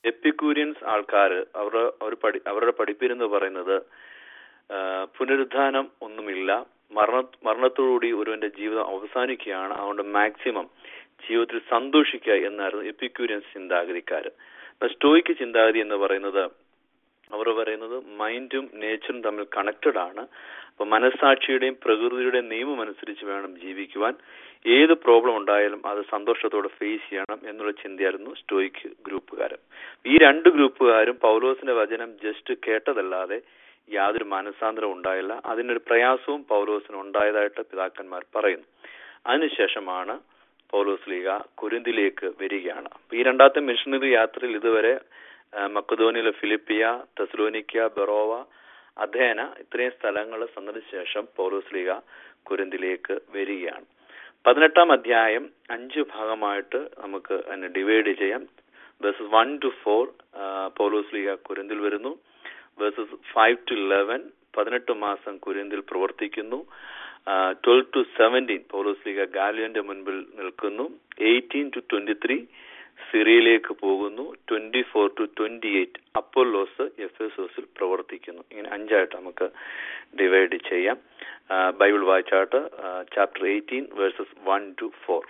Epicureans ആൾക്കാർ അവരുടെ അവർ പഠി അവരുടെ പഠിപ്പിരുന്ന് പറയുന്നത് ആ, പുനരുദ്ധാനം ഒന്നുമില്ല മരണ മരണത്തോടുകൂടി ഒരുവന്റെ ജീവിതം അവസാനിക്കുകയാണ് അതുകൊണ്ട് മാക്സിമം ജീവിതത്തിൽ സന്തോഷിക്കുക എന്നായിരുന്നു എപ്പിക്യൂരിയൻസ് ചിന്താഗതിക്കാര് സ്റ്റോയിക്ക് ചിന്താഗതി എന്ന് പറയുന്നത് അവർ പറയുന്നത് മൈൻഡും നേച്ചറും തമ്മിൽ കണക്റ്റഡ് ആണ് അപ്പൊ മനസ്സാക്ഷിയുടെയും പ്രകൃതിയുടെയും നിയമം അനുസരിച്ച് വേണം ജീവിക്കുവാൻ ഏത് പ്രോബ്ലം ഉണ്ടായാലും അത് സന്തോഷത്തോടെ ഫേസ് ചെയ്യണം എന്നുള്ള ചിന്തയായിരുന്നു സ്റ്റോയിക്ക് ഗ്രൂപ്പുകാർ ഈ രണ്ട് ഗ്രൂപ്പുകാരും പൗലോസിന്റെ വചനം ജസ്റ്റ് കേട്ടതല്ലാതെ യാതൊരു മനസാന്തരം ഉണ്ടായില്ല അതിനൊരു പ്രയാസവും പൗലോസിന് ഉണ്ടായതായിട്ട് പിതാക്കന്മാർ പറയുന്നു അതിനുശേഷമാണ് പൗലോസ് ലീഗ കുരിന്തിലേക്ക് വരികയാണ് അപ്പൊ ഈ രണ്ടാമത്തെ മിഷണറി യാത്രയിൽ ഇതുവരെ ആ, മക്കതോനിയിലെ ഫിലിപ്പിയ തെസ്ലോനിക്ക ബെറോവ അധേന ഇത്രയും സ്ഥലങ്ങൾ സന്ദർശിച്ച ശേഷം പൗലോസ് ലീഗ കുരിന്തിലേക്ക് വരികയാണ് പതിനെട്ടാം അധ്യായം അഞ്ച് ഭാഗമായിട്ട് നമുക്ക് അതിനെ ഡിവൈഡ് ചെയ്യാം verses one to four Paulose ലീഗ കുരിന്തിൽ വരുന്നു വേഴ്സസ് ഫൈവ് ടു ഇലവൻ പതിനെട്ട് മാസം കുരിന്തിൽ പ്രവർത്തിക്കുന്നു ട്വൽവ് ടു സെവൻറ്റീൻ പൗലോസ് ലീഗ ഗാലിയന്റെ മുൻപിൽ നിൽക്കുന്നു എയ്റ്റീൻ ടു ട്വന്റി ത്രീ സിറിയയിലേക്ക് പോകുന്നു twenty four to twenty eight Apollos എഫ് എസ് ഓസിൽ പ്രവർത്തിക്കുന്നു ഇങ്ങനെ അഞ്ചായിട്ട് നമുക്ക് ഡിവൈഡ് ചെയ്യാം ആ, ബൈബിൾ വായിച്ചാട്ട് chapter eighteen verses one to four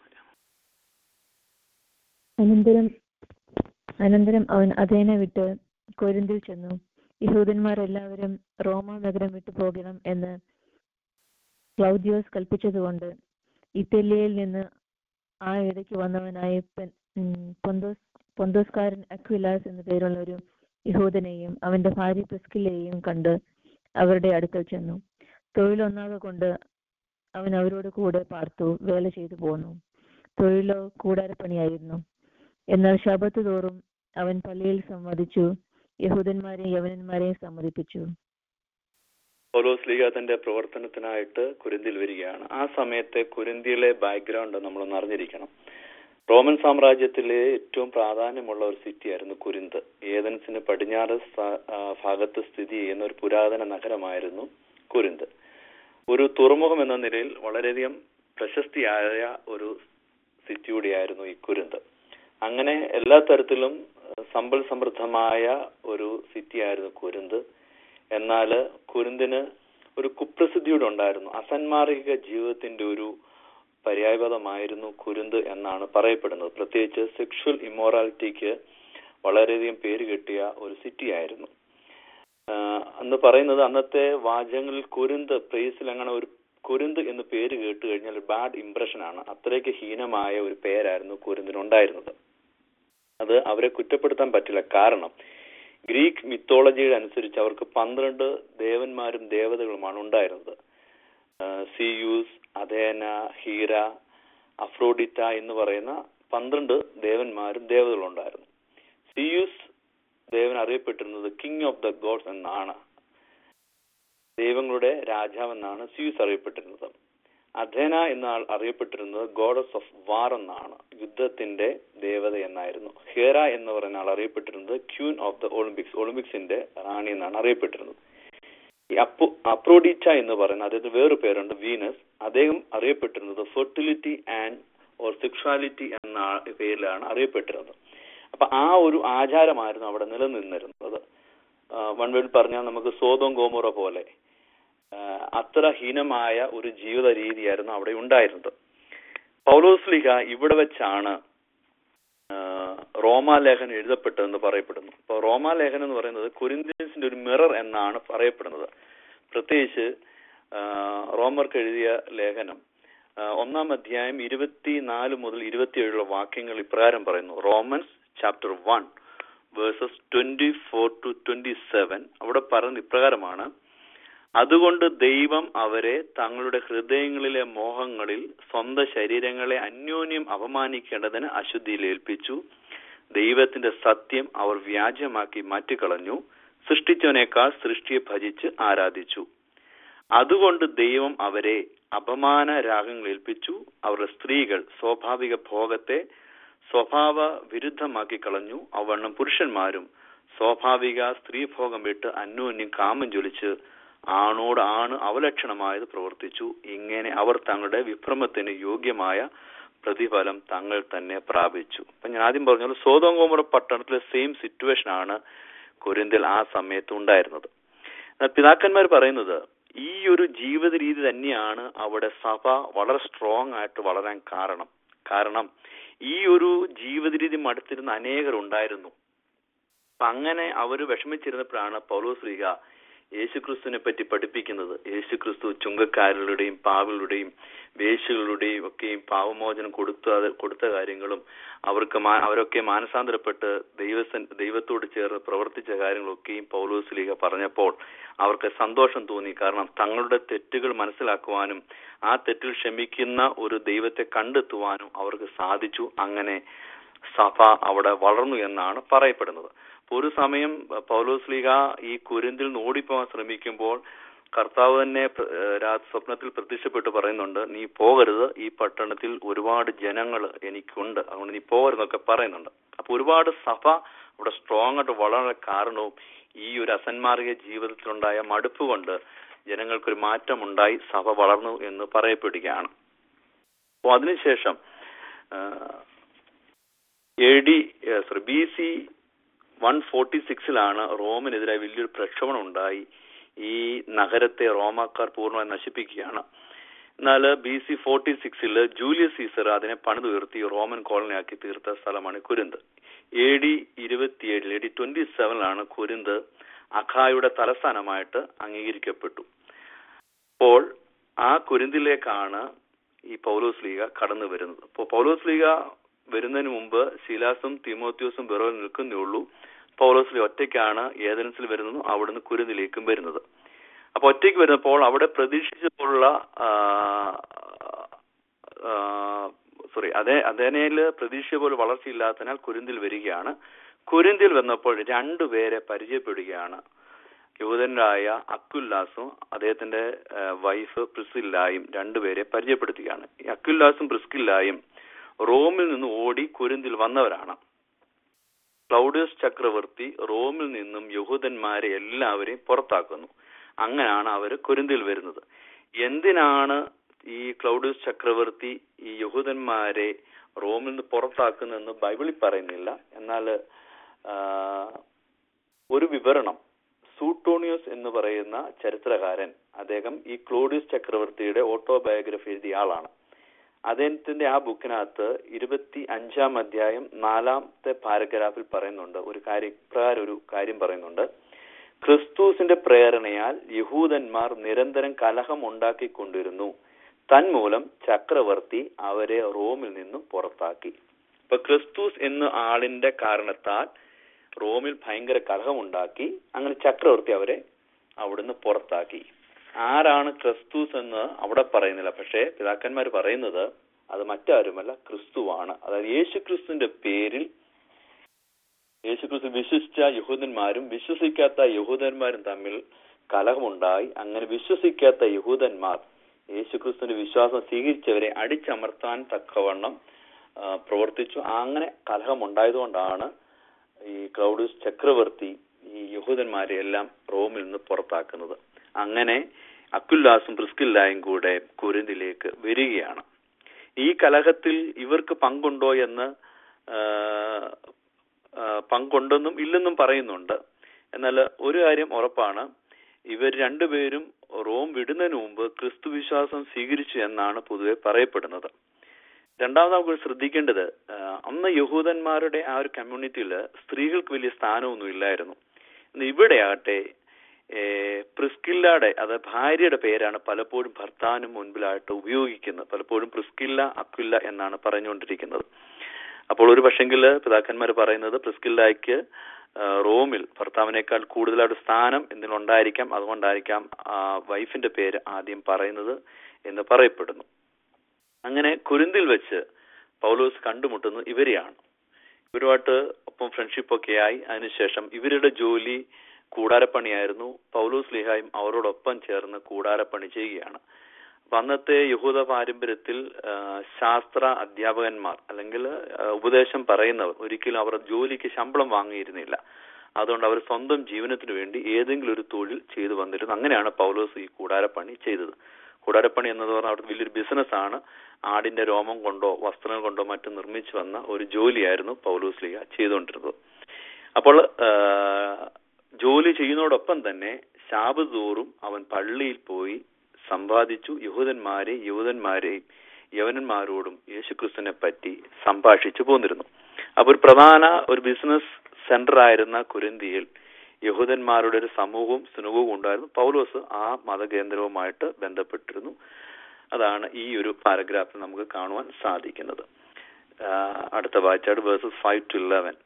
അനന്തരം അനന്തരം അവൻ അഥേന വിട്ട് കൊരിന്തിൽ ചെന്നു യഹൂദന്മാർ എല്ലാവരും റോമ നഗരം വിട്ടു പോകണം എന്ന് ക്ലൗദിയോസ് കൽപ്പിച്ചതുകൊണ്ട് ഇറ്റലിയയിൽ നിന്ന് ആ ഇടയ്ക്ക് വന്നവനായ പെൻ- ഉം, പൊന്തോസ് പൊന്തോസ്കാരൻ അക്വിലാസ് എന്നു പേരുള്ള ഒരു യഹൂദനെയും അവന്റെ ഭാര്യ പ്രിസ്കിലെയും കണ്ട് അവരുടെ അടുക്കൽ ചെന്നു തൊഴിലൊന്നാകെ കൊണ്ട് അവൻ അവരോട് കൂടെ പാർത്തു വേല ചെയ്തു പോന്നു തൊഴിലോ കൂടാരപ്പണിയായിരുന്നു എന്നാൽ ശബത്ത് തോറും അവൻ പള്ളിയിൽ സമ്മതിച്ചു യഹൂദന്മാരെയും യവനന്മാരെയും സമ്മതിപ്പിച്ചു പൗലോസ് ലീഗ തന്റെ പ്രവർത്തനത്തിനായിട്ട് കുരിന്തിൽ വരികയാണ് ആ സമയത്തെ കുരിന്തിയിലെ ബാക്ക്ഗ്രൗണ്ട് നമ്മളൊന്ന് അറിഞ്ഞിരിക്കണം റോമൻ സാമ്രാജ്യത്തിലെ ഏറ്റവും പ്രാധാന്യമുള്ള ഒരു സിറ്റി ആയിരുന്നു കുരിന്ത് ഏതൻസിന് പടിഞ്ഞാറ് സ- ആ, ഭാഗത്ത് സ്ഥിതി ചെയ്യുന്ന ഒരു പുരാതന നഗരമായിരുന്നു കുരിന്ത് ഒരു തുറമുഖം എന്ന നിലയിൽ വളരെയധികം പ്രശസ്തിയായ ഒരു സിറ്റി കൂടിയായിരുന്നു ഈ കുരിന്ത് അങ്ങനെ എല്ലാ തരത്തിലും അഹ് സമ്പൽ സമൃദ്ധമായ ഒരു സിറ്റി ആയിരുന്നു കുരിന്ത് എന്നാൽ കുരിന്തിന് ഒരു കുപ്രസിദ്ധിയുടെ ഉണ്ടായിരുന്നു അസന്മാർഗിക ജീവിതത്തിന്റെ ഒരു പര്യായപദമായിരുന്നു കുരുന്ത് എന്നാണ് പറയപ്പെടുന്നത് പ്രത്യേകിച്ച് സെക്ഷുവൽ ഇമ്മോറാലിറ്റിക്ക് വളരെയധികം പേര് കിട്ടിയ ഒരു സിറ്റി ആയിരുന്നു ആഹ് അന്ന് പറയുന്നത് അന്നത്തെ വാചകങ്ങളിൽ കുരുന്ത് പ്രേസിൽ അങ്ങനെ ഒരു കുരുന്ത് എന്ന് പേര് കേട്ട് കഴിഞ്ഞാൽ ബാഡ് ഇംപ്രഷൻ ആണ് അത്രയ്ക്ക് ഹീനമായ ഒരു പേരായിരുന്നു കുരുന്തിനുണ്ടായിരുന്നത് അത് അവരെ കുറ്റപ്പെടുത്താൻ പറ്റില്ല കാരണം ഗ്രീക്ക് മിത്തോളജിയുടെ അനുസരിച്ച് അവർക്ക് പന്ത്രണ്ട് ദേവന്മാരും ദേവതകളുമാണ് ഉണ്ടായിരുന്നത് സിയൂസ് അഥേന ഹീര അഫ്രോഡിറ്റ എന്ന് പറയുന്ന പന്ത്രണ്ട് ദേവന്മാരും ദേവതകളും ഉണ്ടായിരുന്നു സിയൂസ് ദേവൻ അറിയപ്പെട്ടിരുന്നത് കിങ് ഓഫ് ദ ഗോഡ്സ് എന്നാണ് ദൈവങ്ങളുടെ രാജാവെന്നാണ് സിയൂസ് അറിയപ്പെട്ടിരുന്നത് അഥേന എന്ന ആൾ അറിയപ്പെട്ടിരുന്നത് ഗോഡസ് ഓഫ് വാർ എന്നാണ് യുദ്ധത്തിന്റെ ദേവത എന്നായിരുന്നു ഹേറ എന്ന് പറയുന്ന ആൾ അറിയപ്പെട്ടിരുന്നത് ക്യൂൻ ഓഫ് ദ ഒളിമ്പിക്സ് ഒളിമ്പിക്സിന്റെ റാണി എന്നാണ് അറിയപ്പെട്ടിരുന്നത് ഈ അപ്പോ അപ്രോഡിറ്റ എന്ന് പറയുന്ന അദ്ദേഹത്തിന് വേറൊരു പേരുണ്ട് വീനസ് അദ്ദേഹം അറിയപ്പെട്ടിരുന്നത് ഫെർട്ടിലിറ്റി ആൻഡ് ഓർ സെക്ഷുവാലിറ്റി എന്ന ആ- പേരിലാണ് അറിയപ്പെട്ടിരുന്നത് അപ്പൊ ആ ഒരു ആചാരമായിരുന്നു അവിടെ നിലനിന്നിരുന്നത് വൺ വേർഡ് പറഞ്ഞാൽ നമുക്ക് സോതോം ഗോമുറ പോലെ ആ, അത്ര ഹീനമായ ഒരു ജീവിത രീതിയായിരുന്നു അവിടെ ഉണ്ടായിരുന്നത് പൗലോസ്ലിഹ ഇവിടെ വെച്ചാണ് ആ, റോമാലേഖനം എഴുതപ്പെട്ടതെന്ന് പറയപ്പെടുന്നു അപ്പോൾ റോമാലേഖനം എന്ന് പറയുന്നത് കൊരിന്ത്യൻസിന്റെ ഒരു മിറർ എന്നാണ് പറയപ്പെടുന്നത് പ്രത്യേകിച്ച് ആ, റോമർക്ക് എഴുതിയ ലേഖനം ആ, ഒന്നാം അധ്യായം ഇരുപത്തിനാല് മുതൽ ഇരുപത്തിയേഴുള്ള വാക്യങ്ങൾ ഇപ്രകാരം പറയുന്നു Romans chapter one verses twenty four to twenty seven അവിടെ പറയുന്നത് ഇപ്രകാരമാണ് അതുകൊണ്ട് ദൈവം അവരെ തങ്ങളുടെ ഹൃദയങ്ങളിലെ മോഹങ്ങളിൽ സ്വന്തം ശരീരങ്ങളെ അന്യോന്യം അപമാനിക്കേണ്ടതിന് അശുദ്ധിയിൽ ഏൽപ്പിച്ചു ദൈവത്തിന്റെ സത്യം അവർ വ്യാജമാക്കി മാറ്റിക്കളഞ്ഞു സൃഷ്ടിച്ചവനേക്കാൾ സൃഷ്ടിയെ ഭജിച്ച് ആരാധിച്ചു അതുകൊണ്ട് ദൈവം അവരെ അപമാന രാഗങ്ങൾ ഏൽപ്പിച്ചു അവരുടെ സ്ത്രീകൾ സ്വാഭാവിക ഭോഗത്തെ സ്വഭാവ വിരുദ്ധമാക്കി കളഞ്ഞു അവണ്ണം പുരുഷന്മാരും സ്വാഭാവിക സ്ത്രീഭോഗം വിട്ട് അന്യോന്യം കാമം ജ്വലിച്ച് ആണോട് ആണ് അവലക്ഷണമായത് പ്രവർത്തിച്ചു ഇങ്ങനെ അവർ തങ്ങളുടെ വിഭ്രമത്തിന് യോഗ്യമായ പ്രതിഫലം തങ്ങൾ തന്നെ പ്രാപിച്ചു അപ്പൊ ഞാൻ ആദ്യം പറഞ്ഞ സോതോങ്കോമുറ പട്ടണത്തിലെ സെയിം സിറ്റുവേഷൻ ആണ് കൊരിന്തിൽ ആ സമയത്ത് ഉണ്ടായിരുന്നത് എന്നാൽ പിതാക്കന്മാർ പറയുന്നത് ഈ ഒരു ജീവിത രീതി തന്നെയാണ് അവിടെ സഭ വളരെ സ്ട്രോങ് ആയിട്ട് വളരാൻ കാരണം കാരണം ഈ ഒരു ജീവിത രീതി മടുത്തിരുന്ന അനേകർ ഉണ്ടായിരുന്നു അപ്പൊ അങ്ങനെ അവർ വിഷമിച്ചിരുന്നപ്പോഴാണ് പൗലോസ് ലീഗ യേശുക്രിസ്തുവിനെ പറ്റി പഠിപ്പിക്കുന്നത് യേശുക്രിസ്തു ചുങ്കക്കാരുടെയും പാവകളുടെയും വേശ്യകളുടെയും ഒക്കെയും പാവമോചനം കൊടുത്ത കൊടുത്ത കാര്യങ്ങളും അവർക്ക് മാ- അവരൊക്കെ മാനസാന്തരപ്പെട്ട് ദൈവ ദൈവത്തോട് ചേർന്ന് പ്രവർത്തിച്ച കാര്യങ്ങളൊക്കെയും പൗലോസ് ലീഗ പറഞ്ഞപ്പോൾ അവർക്ക് സന്തോഷം തോന്നി കാരണം തങ്ങളുടെ തെറ്റുകൾ മനസ്സിലാക്കുവാനും ആ തെറ്റിൽ ക്ഷമിക്കുന്ന ഒരു ദൈവത്തെ കണ്ടെത്തുവാനും അവർക്ക് സാധിച്ചു അങ്ങനെ സഭ അവിടെ വളർന്നു എന്നാണ് പറയപ്പെടുന്നത് അപ്പൊ ഒരു സമയം പൗലോസ് ലീഗ ഈ കുരിന്തിൽ നിന്ന് ഓടിപ്പോകാൻ ശ്രമിക്കുമ്പോൾ കർത്താവ് തന്നെ പ്ര- ഏഹ് രാ- സ്വപ്നത്തിൽ പ്രത്യക്ഷപ്പെട്ട് പറയുന്നുണ്ട് നീ പോകരുത് ഈ പട്ടണത്തിൽ ഒരുപാട് ജനങ്ങൾ എനിക്കുണ്ട് അതുകൊണ്ട് നീ പോകരുതെന്നൊക്കെ പറയുന്നുണ്ട് അപ്പൊ ഒരുപാട് സഭ അവിടെ സ്ട്രോങ് ആയിട്ട് വളരാൻ കാരണവും ഈ ഒരു അസന്മാർഗ ജീവിതത്തിലുണ്ടായ മടുപ്പ് കൊണ്ട് ജനങ്ങൾക്കൊരു മാറ്റമുണ്ടായി സഭ വളർന്നു എന്ന് പറയപ്പെടുകയാണ് അപ്പോൾ അതിനുശേഷം A D sorry B C one forty സിക്സിലാണ് റോമിനെതിരായി വലിയൊരു പ്രക്ഷോഭണം ഉണ്ടായി ഈ നഗരത്തെ റോമാക്കാർ പൂർണ്ണമായി നശിപ്പിക്കുകയാണ് എന്നാൽ ബി സി ഫോർട്ടി സിക്സിൽ ജൂലിയസ് സീസർ അതിനെ പണിതുയർത്തി റോമൻ കോളനിയാക്കി തീർത്ത സ്ഥലമാണ് കുരിന്ത് എ ഡി ഇരുപത്തിയേഴിൽ എ ഡി ട്വന്റി സെവനിലാണ് കുരിന്ത് അഖായുടെ തലസ്ഥാനമായിട്ട് അംഗീകരിക്കപ്പെട്ടു അപ്പോൾ ആ കുരിന്തിലേക്കാണ് ഈ പൗലോസ് ലീഗ കടന്നു വരുന്നത് അപ്പോൾ പൗലോസ് ലീഗ വരുന്നതിന് മുമ്പ് ശീലാസും തിമോത്യോസും ബെറോയിൽ നിൽക്കുന്നേ ഉള്ളൂ പൗലോസ് ലീഗ ഒറ്റയ്ക്കാണ് ഏതൻസിൽ വരുന്നതും അവിടുന്ന് കുരിന്തിലേക്കും വരുന്നത് അപ്പൊ ഒറ്റയ്ക്ക് വരുന്നപ്പോൾ അവിടെ പ്രതീക്ഷിച്ചപ്പോഴുള്ള സോറി അതേ അതേനയിൽ പ്രതീക്ഷിച്ച പോലെ വളർച്ചയില്ലാത്തതിനാൽ കുരിന്തിൽ വരികയാണ് കുരിന്തിൽ വന്നപ്പോൾ രണ്ടുപേരെ പരിചയപ്പെടുകയാണ് യഹൂദനായ അക്കുല്ലാസും അദ്ദേഹത്തിന്റെ വൈഫ് പ്രിസ്കില്ലായും രണ്ടുപേരെ പരിചയപ്പെടുത്തുകയാണ് ഈ അക്കുല്ലാസും പ്രിസ്കില്ലായും റോമിൽ നിന്ന് ഓടി കുരിന്തിൽ വന്നവരാണ് ക്ലൗഡിയസ് ചക്രവർത്തി റോമിൽ നിന്നും യഹൂദന്മാരെ എല്ലാവരെയും പുറത്താക്കുന്നു അങ്ങനെയാണ് അവർ കുരിന്തിൽ വരുന്നത് എന്തിനാണ് ഈ ക്ലൗഡിയസ് ചക്രവർത്തി ഈ യഹൂദന്മാരെ റോമിൽ നിന്ന് പുറത്താക്കുന്നതെന്ന് ബൈബിളിൽ പറയുന്നില്ല എന്നാൽ ഒരു വിവരണം സൂട്ടോണിയോസ് എന്ന് പറയുന്ന ചരിത്രകാരൻ അദ്ദേഹം ഈ ക്ലോഡിയസ് ചക്രവർത്തിയുടെ ഓട്ടോബയോഗ്രഫി എഴുതിയ ആളാണ് അദ്ദേഹത്തിന്റെ ആ ബുക്കിനകത്ത് ഇരുപത്തി അഞ്ചാം അധ്യായം നാലാമത്തെ പാരഗ്രാഫിൽ പറയുന്നുണ്ട് ഒരു കാര്യം ഇപ്രകാരം ഒരു കാര്യം പറയുന്നുണ്ട് ക്രിസ്തുസിന്റെ പ്രേരണയാൽ യഹൂദന്മാർ നിരന്തരം കലഹം ഉണ്ടാക്കിക്കൊണ്ടിരുന്നു തന്മൂലം ചക്രവർത്തി അവരെ റോമിൽ നിന്നും പുറത്താക്കി ഇപ്പൊ ക്രിസ്തുസ് എന്ന ആളിന്റെ കാരണത്താൽ റോമിൽ ഭയങ്കര കലഹമുണ്ടാക്കി അങ്ങനെ ചക്രവർത്തി അവരെ അവിടുന്ന് പുറത്താക്കി ആരാണ് ക്രിസ്തുസ് എന്ന് അവിടെ പറയുന്നില്ല പക്ഷേ പിതാക്കന്മാർ പറയുന്നത് അത് മറ്റാരുമല്ല ക്രിസ്തുവാണ് അതായത് യേശു ക്രിസ്തുവിന്റെ പേരിൽ യേശുക്രിസ്തു വിശ്വസിച്ച യഹൂദന്മാരും വിശ്വസിക്കാത്ത യഹൂദന്മാരും തമ്മിൽ കലഹമുണ്ടായി അങ്ങനെ വിശ്വസിക്കാത്ത യഹൂദന്മാർ യേശുക്രിസ്തുവിന്റെ വിശ്വാസം സ്വീകരിച്ചവരെ അടിച്ചമർത്താൻ തക്കവണ്ണം പ്രവർത്തിച്ചു അങ്ങനെ കലഹം ഉണ്ടായതുകൊണ്ടാണ് ഈ ക്ലൗഡസ് ചക്രവർത്തി ഈ യഹൂദന്മാരെ എല്ലാം റോമിൽ നിന്ന് പുറത്താക്കുന്നത് അങ്ങനെ അക്കുല്ലാസും പ്രിസ്കില്ലായും കൂടെ കുരിന്തിലേക്ക് വരികയാണ് ഈ കലഹത്തിൽ ഇവർക്ക് പങ്കുണ്ടോ എന്ന് പങ്കുണ്ടെന്നും ഇല്ലെന്നും പറയുന്നുണ്ട് എന്നാൽ ഒരു കാര്യം ഉറപ്പാണ് ഇവർ രണ്ടുപേരും റോം വിടുന്നതിന് മുമ്പ് ക്രിസ്തു വിശ്വാസം സ്വീകരിച്ചു എന്നാണ് പൊതുവെ പറയപ്പെടുന്നത് രണ്ടാമത് നമുക്ക് ശ്രദ്ധിക്കേണ്ടത് അന്ന് യഹൂദന്മാരുടെ ആ ഒരു കമ്മ്യൂണിറ്റിയിൽ സ്ത്രീകൾക്ക് വലിയ സ്ഥാനമൊന്നും ഇല്ലായിരുന്നു ഇവിടെ ആകട്ടെ പ്രിസ്കില്ലയുടെ അത് ഭാര്യയുടെ പേരാണ് പലപ്പോഴും ഭർത്താവിന് മുൻപിലായിട്ട് ഉപയോഗിക്കുന്നത് പലപ്പോഴും പ്രിസ്കില്ല അക്വില്ല എന്നാണ് പറഞ്ഞുകൊണ്ടിരിക്കുന്നത് അപ്പോൾ ഒരു പക്ഷെങ്കിൽ പിതാക്കന്മാർ പറയുന്നത് പ്രിസ്കില്ലായ്ക്ക് റോമിൽ ഭർത്താവിനേക്കാൾ കൂടുതലായിട്ട് സ്ഥാനം എന്തിനുണ്ടായിരിക്കാം അതുകൊണ്ടായിരിക്കാം ആ വൈഫിന്റെ പേര് ആദ്യം പറയുന്നത് എന്ന് പറയപ്പെടുന്നു അങ്ങനെ കുരുന്തിൽ വെച്ച് പൗലോസ് കണ്ടുമുട്ടുന്നത് ഇവരെയാണ് ഇവരുമായിട്ട് ഒപ്പം ഫ്രണ്ട്ഷിപ്പ് ഒക്കെ ആയി അതിനുശേഷം ഇവരുടെ ജോലി കൂടാരപ്പണിയായിരുന്നു പൗലോസ് ലിഹായും അവരോടൊപ്പം ചേർന്ന് കൂടാരപ്പണി ചെയ്യുകയാണ് അപ്പൊ അന്നത്തെ യഹൂദ പാരമ്പര്യത്തിൽ ശാസ്ത്ര അധ്യാപകന്മാർ അല്ലെങ്കിൽ ഉപദേശം പറയുന്നവർ ഒരിക്കലും അവർ ജോലിക്ക് ശമ്പളം വാങ്ങിയിരുന്നില്ല അതുകൊണ്ട് അവർ സ്വന്തം ജീവനത്തിന് വേണ്ടി ഏതെങ്കിലും ഒരു തൊഴിൽ ചെയ്തു വന്നിരുന്നു അങ്ങനെയാണ് പൗലോസ് ഈ കൂടാരപ്പണി ചെയ്തത് കൂടാരപ്പണി എന്നത് പറഞ്ഞാൽ അവിടുത്തെ വലിയൊരു ബിസിനസ് ആണ് ആടിന്റെ രോമം കൊണ്ടോ വസ്ത്രങ്ങൾ കൊണ്ടോ മറ്റും നിർമ്മിച്ചു വന്ന ഒരു ജോലിയായിരുന്നു പൗലൂസ് ലീഗ ചെയ്തുകൊണ്ടിരുന്നത് അപ്പോൾ ആ, ജോലി ചെയ്യുന്നതോടൊപ്പം തന്നെ ശാബ് തോറും അവൻ പള്ളിയിൽ പോയി സമ്പാദിച്ചു യഹൂദന്മാരെ യഹൂദന്മാരെയും യവനന്മാരോടും യേശുക്രിസ്തുവിനെ പറ്റി സംഭാഷിച്ചു പോന്നിരുന്നു അപ്പൊ ഒരു പ്രധാന ഒരു ബിസിനസ് സെന്റർ ആയിരുന്ന കുരിന്തിയിൽ യഹൂദന്മാരുടെ ഒരു സമൂഹവും സുനകവും ഉണ്ടായിരുന്നു പൗലോസ് ആ മതകേന്ദ്രവുമായിട്ട് ബന്ധപ്പെട്ടിരുന്നു അതാണ് ഈ ഒരു പാരഗ്രാഫിൽ നമുക്ക് കാണുവാൻ സാധിക്കുന്നത് ആ, അടുത്ത വായിച്ചാട് വേഴ്സസ് ഫൈവ് ടു ഇലവൻ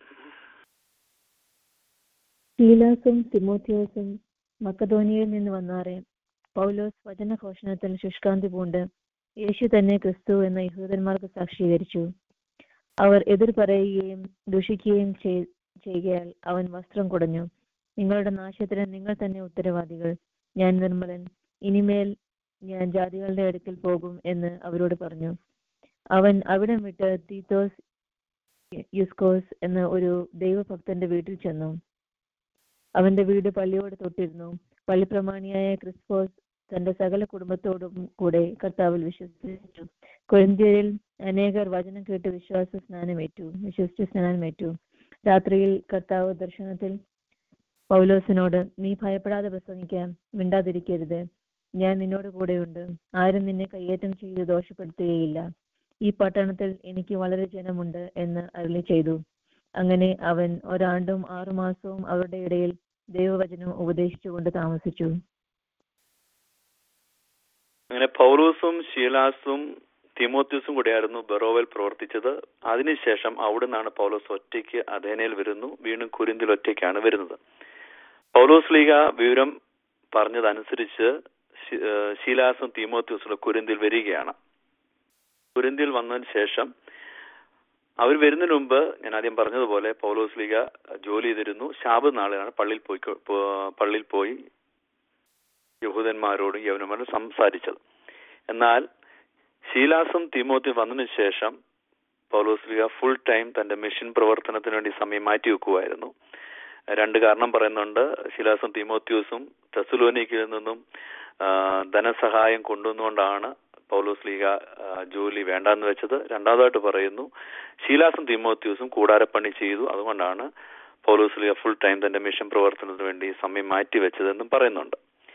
ശീലാസും തിമോത്തിയോസും മക്കധോനിയയിൽ നിന്ന് വന്നാറെ പൗലോസ് വചനഘോഷണത്തിൽ ശുഷ്കാന്തി പൂണ്ട് യേശു തന്നെ ക്രിസ്തു എന്ന യഹൂദന്മാർക്ക് സാക്ഷീകരിച്ചു അവർ എതിർ പറയുകയും ദുഷിക്കുകയും ചെയ്- ചെയ്കയാൽ അവൻ വസ്ത്രം കുടഞ്ഞു നിങ്ങളുടെ നാശത്തിന് നിങ്ങൾ തന്നെ ഉത്തരവാദികൾ ഞാൻ നിർമ്മലൻ ഇനിമേൽ ഞാൻ ജാതികളുടെ അടുക്കൽ പോകും എന്ന് അവരോട് പറഞ്ഞു അവൻ അവിടം വിട്ട് തീത്തോസ് യുസ്കോസ് എന്ന ഒരു ദൈവഭക്തന്റെ വീട്ടിൽ ചെന്നു അവന്റെ വീട് പള്ളിയോട് തൊട്ടിരുന്നു പള്ളിപ്രമാണിയായ ക്രിസ്പോസ് തന്റെ സകല കുടുംബത്തോടും കൂടെ കർത്താവിൽ വിശ്വസിച്ചു കൊരിന്ത്യരിൽ അനേകർ വചനം കേട്ട് വിശ്വാസ സ്നാനമേറ്റു വിശ്വസിച്ച് സ്നാനമേറ്റു രാത്രിയിൽ കർത്താവ് ദർശനത്തിൽ പൗലോസിനോട് നീ ഭയപ്പെടാതെ പ്രസംഗിക്കാം മിണ്ടാതിരിക്കരുത് ഞാൻ നിന്നോട് കൂടെയുണ്ട് ആരും നിന്നെ കയ്യേറ്റം ചെയ്ത് ദോഷപ്പെടുത്തുകയില്ല ഈ പട്ടണത്തിൽ എനിക്ക് വളരെ ജനമുണ്ട് എന്ന് അരുളി ചെയ്തു അങ്ങനെ അവൻ ഒരാണ്ടും ആറുമാസവും അവരുടെ ഇടയിൽ ദൈവവചനം ഉപദേശിച്ചുകൊണ്ട് താമസിച്ചു അങ്ങനെ പൗലൂസും ശീലാസും തിമോത്യൂസും കൂടെയായിരുന്നു ബെറോവൽ പ്രവർത്തിച്ചത് അതിനുശേഷം അവിടുന്നാണ് പൗലോസ് ഒറ്റയ്ക്ക് അധേനയിൽ വരുന്നു വീണ്ടും കുരിന്തിൽ ഒറ്റയ്ക്കാണ് വരുന്നത് പൗലോസ് ലീഗ വിവരം പറഞ്ഞതനുസരിച്ച് ശി- ഏഹ് ശീലാസും തിമോത്യൂസും കുരിന്തിൽ വരികയാണ് കുരിന്തിൽ വന്നതിന് ശേഷം അവർ വരുന്നതിന് മുമ്പ് ഞാൻ ആദ്യം പറഞ്ഞതുപോലെ പൗലോസ് ലീഗ ജോലി ചെയ്തിരുന്നു ശാബ് നാളിലാണ് പള്ളിയിൽ പോയി പോ- പള്ളിയിൽ പോയി യഹൂദന്മാരോടും യവനന്മാരോടും സംസാരിച്ചത് എന്നാൽ ശീലാസും തിമോത്തി വന്നതിന് ശേഷം പൗലോസ് ലീഗ ഫുൾ ടൈം തന്റെ മിഷൻ പ്രവർത്തനത്തിന് വേണ്ടി സമയം മാറ്റി വെക്കുമായിരുന്നു രണ്ട് കാരണം പറയുന്നുണ്ട് ശിലാസും തിമോത്യൂസും തെസലോനിക്കിൽ നിന്നും ആ, ധനസഹായം കൊണ്ടുവന്നുകൊണ്ടാണ് പൗലോസ് ലീഗ ആ, ജോലി വേണ്ടാന്ന് വെച്ചത് രണ്ടാമതായിട്ട് പറയുന്നു ശീലാസും തിമോത്യൂസും കൂടാരപ്പണി ചെയ്തു അതുകൊണ്ടാണ് പൗലോസ് ലീഗ ഫുൾ ടൈം തന്റെ മിഷൻ പ്രവർത്തനത്തിന് വേണ്ടി സമയം മാറ്റി വെച്ചതെന്നും പറയുന്നുണ്ട്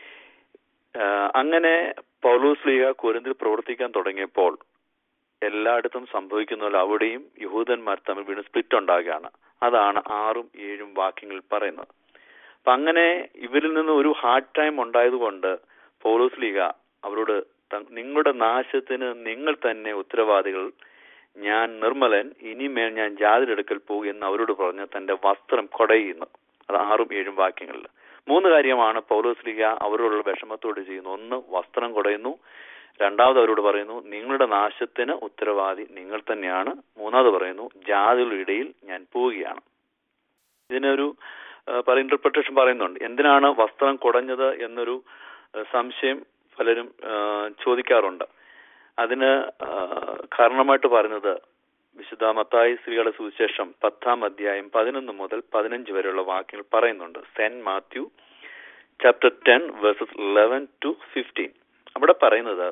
ആ, അങ്ങനെ പൗലോസ് ലീഗ കുരിന്തിൽ പ്രവർത്തിക്കാൻ തുടങ്ങിയപ്പോൾ എല്ലായിടത്തും സംഭവിക്കുന്ന പോലെ അവിടെയും യഹൂദന്മാർ തമ്മിൽ വീണ്ടും സ്പ്ലിറ്റ് ഉണ്ടാകുകയാണ് അതാണ് ആറും ഏഴും വാക്യങ്ങളിൽ പറയുന്നത് അപ്പൊ അങ്ങനെ ഇവരിൽ നിന്ന് ഒരു ഹാർഡ് ടൈം ഉണ്ടായതുകൊണ്ട് പൗലോസ് ലീഗ അവരോട് ത- നിങ്ങളുടെ നാശത്തിന് നിങ്ങൾ തന്നെ ഉത്തരവാദികൾ ഞാൻ നിർമ്മലൻ ഇനിമേൽ ഞാൻ ജാതിരെടുക്കൽ പോകും എന്ന് അവരോട് പറഞ്ഞ് തന്റെ വസ്ത്രം കൊടയുന്നു അത് ആറും ഏഴും വാക്യങ്ങളിൽ മൂന്ന് കാര്യമാണ് പൗലോസ് ലീഗ അവരോടുള്ള വിഷമത്തോട് ചെയ്യുന്നു ഒന്ന് വസ്ത്രം കൊടയുന്നു രണ്ടാമത് അവരോട് പറയുന്നു നിങ്ങളുടെ നാശത്തിന് ഉത്തരവാദി നിങ്ങൾ തന്നെയാണ് മൂന്നാമത് പറയുന്നു ജാതികളുടെ ഇടയിൽ ഞാൻ പോവുകയാണ് ഇതിനൊരു ആ, പല ഇന്റർപ്രിട്ടേഷൻ പറയുന്നുണ്ട് എന്തിനാണ് വസ്ത്രം കുടഞ്ഞത് എന്നൊരു ആ, സംശയം പലരും ആ, ചോദിക്കാറുണ്ട് അതിന് ആ, കാരണമായിട്ട് പറയുന്നത് വിശുദ്ധ മത്തായി സ്ത്രീകളുടെ സുവിശേഷം പത്താം അധ്യായം പതിനൊന്ന് മുതൽ പതിനഞ്ച് വരെയുള്ള വാക്യങ്ങൾ പറയുന്നുണ്ട് saint Matthew chapter ten verses eleven to fifteen അവിടെ പറയുന്നത്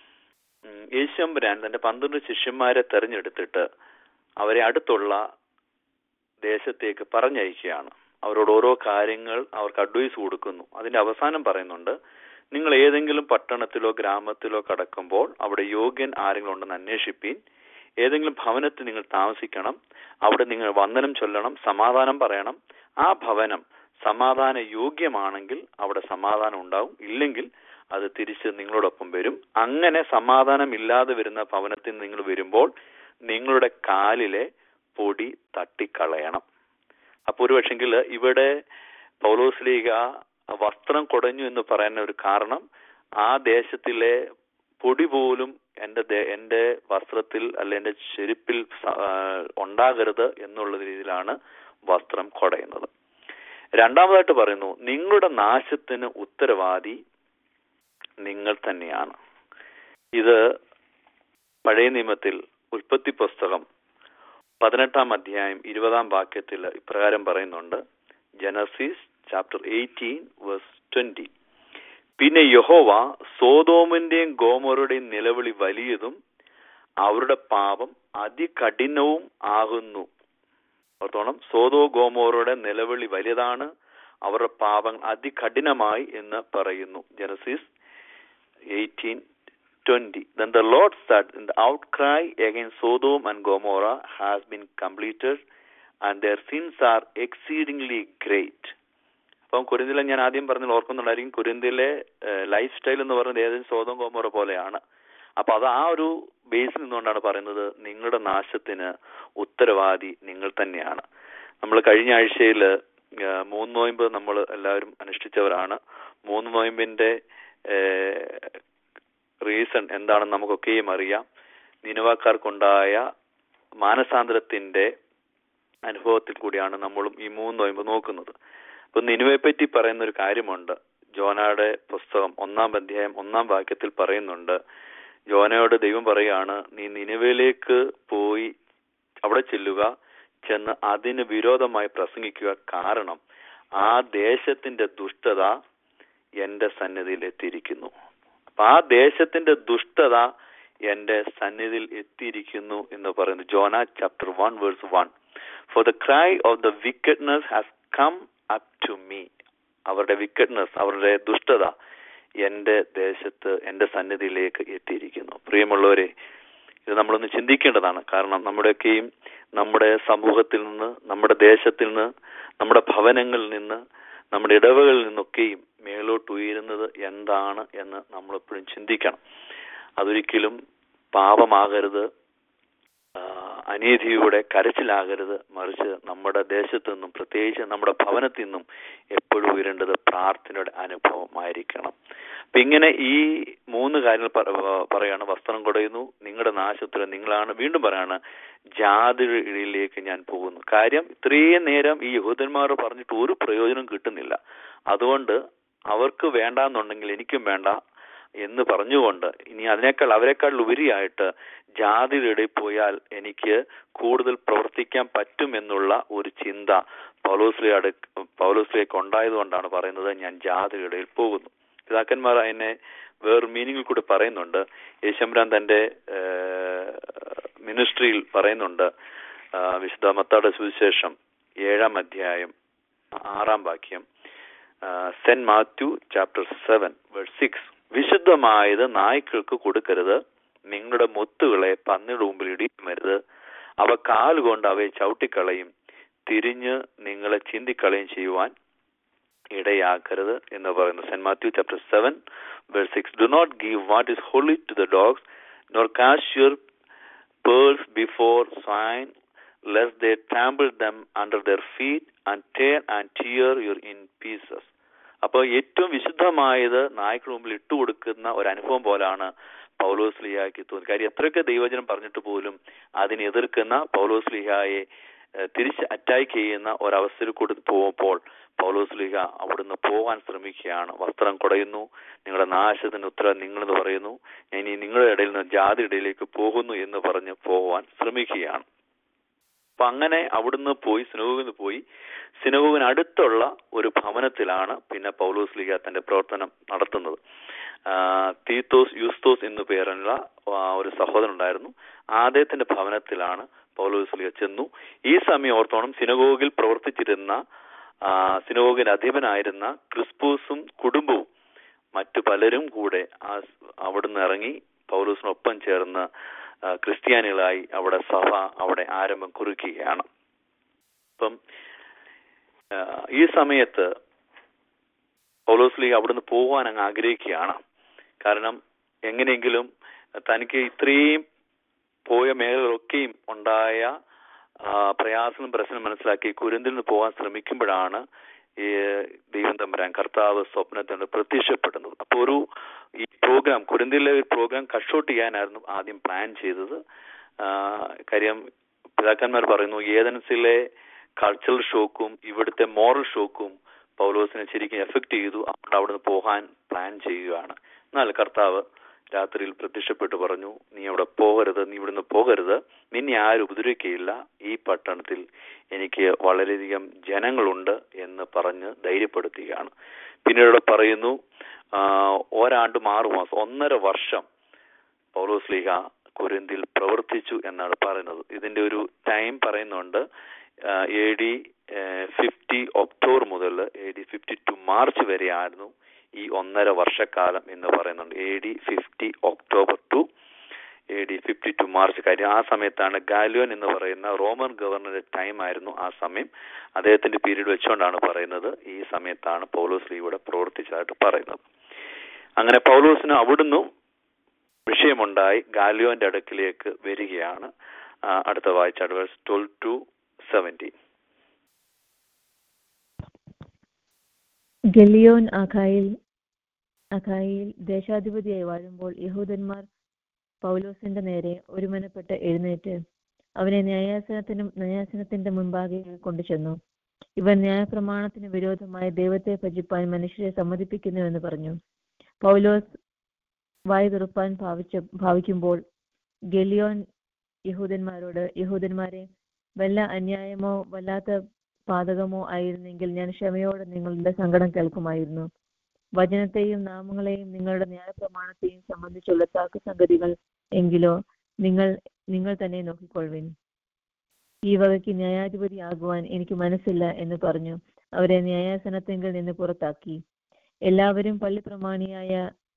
ഉം, യേശുമ്പുരാൻ തന്റെ പന്ത്രണ്ട് ശിഷ്യന്മാരെ തെരഞ്ഞെടുത്തിട്ട് അവരെ അടുത്തുള്ള ദേശത്തേക്ക് പറഞ്ഞയക്കുകയാണ് അവരോട് ഓരോ കാര്യങ്ങൾ അവർക്ക് അഡ്വൈസ് കൊടുക്കുന്നു അതിന്റെ അവസാനം പറയുന്നുണ്ട് നിങ്ങൾ ഏതെങ്കിലും പട്ടണത്തിലോ ഗ്രാമത്തിലോ കടക്കുമ്പോൾ അവിടെ യോഗ്യൻ ആരെങ്കിലും ഉണ്ടെന്ന് അന്വേഷിപ്പീൻ ഏതെങ്കിലും ഭവനത്തിൽ നിങ്ങൾ താമസിക്കണം അവിടെ നിങ്ങൾ വന്ദനം ചൊല്ലണം സമാധാനം പറയണം ആ ഭവനം സമാധാന യോഗ്യമാണെങ്കിൽ അവിടെ സമാധാനം ഉണ്ടാവും ഇല്ലെങ്കിൽ അത് തിരിച്ച് നിങ്ങളോടൊപ്പം വരും അങ്ങനെ സമാധാനം ഇല്ലാതെ വരുന്ന ഭവനത്തിൽ നിങ്ങൾ വരുമ്പോൾ നിങ്ങളുടെ കാലിലെ പൊടി തട്ടിക്കളയണം അപ്പൊ ഒരു പക്ഷെങ്കിൽ ഇവിടെ പൗലോസ് ലീഗ വസ്ത്രം കുടഞ്ഞു എന്ന് പറയാൻ ഒരു കാരണം ആ ദേശത്തിലെ പൊടി പോലും എന്റെ ദേ- എന്റെ വസ്ത്രത്തിൽ അല്ലെ എന്റെ ചെരുപ്പിൽ സ- ആ, ഉണ്ടാകരുത് എന്നുള്ള രീതിയിലാണ് വസ്ത്രം കുടയുന്നത് രണ്ടാമതായിട്ട് പറയുന്നു നിങ്ങളുടെ നാശത്തിന് ഉത്തരവാദി നിങ്ങൾ തന്നെയാണ് ഇത് പഴയ നിയമത്തിൽ ഉൽപ്പത്തി പുസ്തകം പതിനെട്ടാം അധ്യായം ഇരുപതാം വാക്യത്തിൽ ഇപ്രകാരം പറയുന്നുണ്ട് Genesis chapter eighteen verse twenty പിന്നെ യഹോവ സോതോമിന്റെയും ഗോമോരുടെയും നിലവിളി വലിയതും അവരുടെ പാപം അതികഠിനവും ആകുന്നു ഓർത്തോണം സോതോ ഗോമോറുടെ നിലവിളി വലുതാണ് അവരുടെ പാപം അതികഠിനമായി എന്ന് പറയുന്നു Genesis eighteen twenty Then the Lord said, In the outcry against Sodom and Gomorrah has been completed, and their sins are exceedingly great. അപ്പം കുരിന്തിലെ ഞാൻ ആദ്യം പറഞ്ഞത് ഓർക്കുന്നുണ്ടായിരിക്കും കുരിന്തിലെ ലൈഫ് സ്റ്റൈൽ എന്ന് പറയുന്നത് ഏതെങ്കിലും സ്വതം കോമോറ പോലെയാണ് അപ്പൊ അത് ആ ഒരു ബേസിൽ നിന്നുകൊണ്ടാണ് പറയുന്നത് നിങ്ങളുടെ നാശത്തിന് ഉത്തരവാദി നിങ്ങൾ തന്നെയാണ് നമ്മൾ കഴിഞ്ഞ ആഴ്ചയിൽ മൂന്ന് നോയമ്പ് നമ്മൾ എല്ലാവരും അനുഷ്ഠിച്ചവരാണ് മൂന്ന് നോയമ്പിന്റെ റീസൺ എന്താണെന്ന് നമുക്കൊക്കെയും അറിയാം നിനവാക്കാർക്കുണ്ടായ മാനസാന്തരത്തിന്റെ അനുഭവത്തിൽ കൂടിയാണ് നമ്മളും ഈ മൂന്ന് നോയമ്പ് നോക്കുന്നത് അപ്പൊ നിനുവയെ പറ്റി പറയുന്ന ഒരു കാര്യമുണ്ട് ജോനയുടെ പുസ്തകം ഒന്നാം അധ്യായം ഒന്നാം വാക്യത്തിൽ പറയുന്നുണ്ട് ജോനയോട് ദൈവം പറയാണ് നീ നിനുവയിലേക്ക് പോയി അവിടെ ചെല്ലുക ചെന്ന് അതിന് വിരോധമായി പ്രസംഗിക്കുക കാരണം ആ ദേശത്തിന്റെ ദുഷ്ടത എന്റെ സന്നിധിയിൽ എത്തിയിരിക്കുന്നു അപ്പൊ ആ ദേശത്തിന്റെ ദുഷ്ടത എന്റെ സന്നിധിയിൽ എത്തിയിരിക്കുന്നു എന്ന് പറയുന്നു Jonah chapter one verse one four the cry of the wickedness has come up to me അവരുടെ വിക്കറ്റ്നെസ് അവരുടെ ദുഷ്ടത എന്റെ ദേശത്ത് എന്റെ സന്നിധിയിലേക്ക് എത്തിയിരിക്കുന്നു പ്രിയമുള്ളവരെ ഇത് നമ്മളൊന്ന് ചിന്തിക്കേണ്ടതാണ് കാരണം നമ്മുടെയൊക്കെയും നമ്മുടെ സമൂഹത്തിൽ നിന്ന് നമ്മുടെ ദേശത്തിൽ നിന്ന് നമ്മുടെ ഭവനങ്ങളിൽ നിന്ന് നമ്മുടെ ഇടവകളിൽ നിന്നൊക്കെയും മേലോട്ട് ഉയരുന്നത് എന്താണ് എന്ന് നമ്മൾ എപ്പോഴും ചിന്തിക്കണം അതൊരിക്കലും പാപമാകരുത് അനീതിയുടെ കരച്ചിലാകരുത് മറിച്ച് നമ്മുടെ ദേശത്തു നിന്നും പ്രത്യേകിച്ച് നമ്മുടെ ഭവനത്തിൽ നിന്നും എപ്പോഴും ഉയരേണ്ടത് പ്രാർത്ഥനയുടെ അനുഭവമായിരിക്കണം അപ്പൊ ഇങ്ങനെ ഈ മൂന്ന് കാര്യങ്ങൾ പറയാണ് വസ്ത്രം കുടയുന്നു നിങ്ങളുടെ നാശത്തിൽ നിങ്ങളാണ് വീണ്ടും പറയാണ് ജാതിയിലേക്ക് ഞാൻ പോകുന്നു കാര്യം ഇത്രയും നേരം ഈ യഹൂദന്മാർ പറഞ്ഞിട്ട് ഒരു പ്രയോജനം കിട്ടുന്നില്ല അതുകൊണ്ട് അവർക്ക് വേണ്ടാന്നുണ്ടെങ്കിൽ എനിക്കും വേണ്ട എന്ന് പറഞ്ഞുകൊണ്ട് ഇനി അതിനേക്കാൾ അവരെക്കാൾ ഉപരിയായിട്ട് ജാതിയുടെ പോയാൽ എനിക്ക് കൂടുതൽ പ്രവർത്തിക്കാൻ പറ്റും എന്നുള്ള ഒരു ചിന്ത പൗലോസ്ലിയുടെ പൗലോസ്ലിയൊക്കെ ഉണ്ടായതുകൊണ്ടാണ് പറയുന്നത് ഞാൻ ജാതിയുടെ പോകുന്നു പിതാക്കന്മാർ അതിനെ വേറെ മീനിങ്ങിൽ കൂടി പറയുന്നുണ്ട് യേശംരാൻ തന്റെ മിനിസ്ട്രിയിൽ പറയുന്നുണ്ട് വിശുദ്ധ മത്താടെ സുവിശേഷം ഏഴാം അധ്യായം ആറാം വാക്യം saint Matthew chapter seven verse six വിശുദ്ധമായത് നായ്ക്കൾക്ക് കൊടുക്കരുത് നിങ്ങളുടെ മുത്തുകളെ പന്നിയുടെ മുമ്പിൽ ഇടിക്കരുത് അവ കാലുകൊണ്ട് അവയെ ചവിട്ടിക്കളയും തിരിഞ്ഞ് നിങ്ങളെ ചിന്തിക്കളയും ചെയ്യുവാൻ ഇടയാക്കരുത് എന്ന് പറയുന്നു saint Matthew chapter seven verse six do not give what is holy to the dogs nor cast your pearls before swine lest they trample them under their feet and turn and tear your in pieces അപ്പോൾ ഏറ്റവും വിശുദ്ധമായത് നായ്ക്കളുടെ മുമ്പിൽ ഇട്ടുകൊടുക്കുന്ന ഒരു അനുഭവം പോലാണ് പൗലോസ്ലിഹായ്ക്ക് തോന്നി കാര്യം എത്രയൊക്കെ ദൈവജനം പറഞ്ഞിട്ട് പോലും അതിനെ എതിർക്കുന്ന പൗലോസ്ലിഹായെ തിരിച്ച് അറ്റാക്ക് ചെയ്യുന്ന ഒരവസ്ഥയിൽ കൂടി പോകുമ്പോൾ പൗലോസ്ലിഹ അവിടുന്ന് പോകാൻ ശ്രമിക്കുകയാണ് വസ്ത്രം കുടയുന്നു നിങ്ങളുടെ നാശത്തിന് ഉത്തരം നിങ്ങളെന്ന് പറയുന്നു ഇനി നിങ്ങളുടെ ഇടയിൽ നിന്ന് ജാതി ഇടയിലേക്ക് പോകുന്നു എന്ന് പറഞ്ഞ് പോകാൻ ശ്രമിക്കുകയാണ് അപ്പൊ അങ്ങനെ അവിടുന്ന് പോയി സിനഗോഗിൽ പോയി സിനഗോഗിന് അടുത്തുള്ള ഒരു ഭവനത്തിലാണ് പിന്നെ പൗലോസ് ലീഗ തന്റെ പ്രവർത്തനം നടത്തുന്നത് തീത്തോസ് യൂസ്തോസ് എന്നു പേരുള്ള ഒരു സഹോദരൻ ഉണ്ടായിരുന്നു ആദ്യത്തിന്റെ ഭവനത്തിലാണ് പൗലോസ് ലീഗ ചെന്നു ഈ സമയം ഓർത്തോണം സിനഗോഗിൽ പ്രവർത്തിച്ചിരുന്ന സിനഗോഗിന്റെ അധിപനായിരുന്ന ക്രിസ്പൂസും കുടുംബവും മറ്റു പലരും കൂടെ ആ അവിടുന്ന് ഇറങ്ങി പൗലോസിനൊപ്പം ചേർന്ന് ക്രിസ്ത്യാനികളായി അവിടെ സഭ അവിടെ ആരംഭം കുറിക്കുകയാണ് അപ്പം ഈ സമയത്ത് പൗലോസ്ലി അവിടുന്ന് പോകാൻ അങ്ങ് ആഗ്രഹിക്കുകയാണ് കാരണം എങ്ങനെയെങ്കിലും തനിക്ക് ഇത്രയും പോയ മേഖലകളൊക്കെയും ഉണ്ടായ പ്രയാസങ്ങളും പ്രശ്നം മനസ്സിലാക്കി കുരുന്തിൽ നിന്ന് പോകാൻ ശ്രമിക്കുമ്പോഴാണ് ഈ ദൈവം തമ്പരാൻ കർത്താവ് സ്വപ്നത്തിൽ പ്രത്യക്ഷപ്പെടുന്നത് അപ്പോൾ ഒരു ഈ പ്രോഗ്രാം കുരുന്തിലെ ഒരു പ്രോഗ്രാം കട്ട് ചെയ്യാനായിരുന്നു ആദ്യം പ്ലാൻ ചെയ്തത് കാര്യം പിതാക്കന്മാർ പറയുന്നു ഏതൻസിലെ കൾച്ചറൽ ഷോക്കും ഇവിടുത്തെ മോറൽ ഷോക്കും പൗലോസിനെ ശരിക്കും എഫക്ട് ചെയ്തു അതുകൊണ്ട് അവിടുന്ന് പോകാൻ പ്ലാൻ ചെയ്യുകയാണ് എന്നാൽ കർത്താവ് രാത്രിയിൽ പ്രത്യക്ഷപ്പെട്ടു പറഞ്ഞു നീ അവിടെ പോകരുത് നീ ഇവിടുന്ന് പോകരുത് നിന്നെ ആരും ഉപദ്രവിക്കുകയില്ല ഈ പട്ടണത്തിൽ എനിക്ക് വളരെയധികം ജനങ്ങളുണ്ട് എന്ന് പറഞ്ഞ് ധൈര്യപ്പെടുത്തുകയാണ് പിന്നീട് പറയുന്നു ആ, ഒരാണ്ട് ആറു മാസം ഒന്നര വർഷം പൗലോസ് ലീഹ കൊരിന്തിൽ പ്രവർത്തിച്ചു എന്നാണ് പറയുന്നത് ഇതിന്റെ ഒരു ടൈം പറയുന്നുണ്ട് എ ഡി ഫിഫ്റ്റി ഒക്ടോബർ മുതൽ A D fifty two March വരെയായിരുന്നു ഈ ഒന്നര വർഷക്കാലം എന്ന് പറയുന്നുണ്ട് A D fifty October to A D fifty two March കാര്യം ആ സമയത്താണ് ഗാലിയോൻ എന്ന് പറയുന്ന റോമൻ ഗവർണറുടെ ടൈം ആയിരുന്നു ആ സമയം അദ്ദേഹത്തിന്റെ പീരീഡ് വെച്ചുകൊണ്ടാണ് പറയുന്നത് ഈ സമയത്താണ് പൗലോസ് ലീവിടെ പ്രവർത്തിച്ചതായിട്ട് പറയുന്നത് അങ്ങനെ പൗലോസിന് അവിടുന്ന് വിഷയമുണ്ടായി ഗാലിയോന്റെ അടുക്കിലേക്ക് വരികയാണ് ആ, അടുത്ത വായിച്ച അഡ്വേഴ്സ് ട്വൽവ് ടു സെവൻറ്റീൻ ഗലിയോൻ അഖായിൽ അഖായിൽ ദേശാധിപതിയായി വാഴുമ്പോൾ യഹൂദന്മാർ പൗലോസിന്റെ നേരെ ഒരുമനപ്പെട്ട് എഴുന്നേറ്റ് അവനെ ന്യായാസനത്തിനും ന്യായാസനത്തിന്റെ മുൻപാകെ കൊണ്ടുചെന്നു ഇവൻ ന്യായപ്രമാണത്തിന് വിരോധമായി ദൈവത്തെ ഭജിപ്പാൻ മനുഷ്യരെ സമ്മതിപ്പിക്കുന്നുവെന്ന് പറഞ്ഞു പൗലോസ് വായ് തുറപ്പാൻ ഭാവിച്ച ഭാവിക്കുമ്പോൾ ഗലിയോൻ യഹൂദന്മാരോട് യഹൂദന്മാരെ വല്ല അന്യായമോ വല്ലാത്ത പാതകമോ ആയിരുന്നെങ്കിൽ ഞാൻ ക്ഷമയോടെ നിങ്ങളുടെ സങ്കടം കേൾക്കുമായിരുന്നു വചനത്തെയും നാമങ്ങളെയും നിങ്ങളുടെ ന്യായപ്രമാണത്തെയും സംബന്ധിച്ചുള്ള താക്ക് സംഗതികൾ എങ്കിലോ നിങ്ങൾ നിങ്ങൾ തന്നെ നോക്കിക്കൊള്ളുവിൻ ഈ വകയ്ക്ക് ന്യായാധിപതിയാകുവാൻ എനിക്ക് മനസ്സില്ല എന്ന് പറഞ്ഞു അവരെ ന്യായാസനത്തെങ്കിൽ നിന്ന് പുറത്താക്കി എല്ലാവരും പള്ളി പ്രമാണിയായ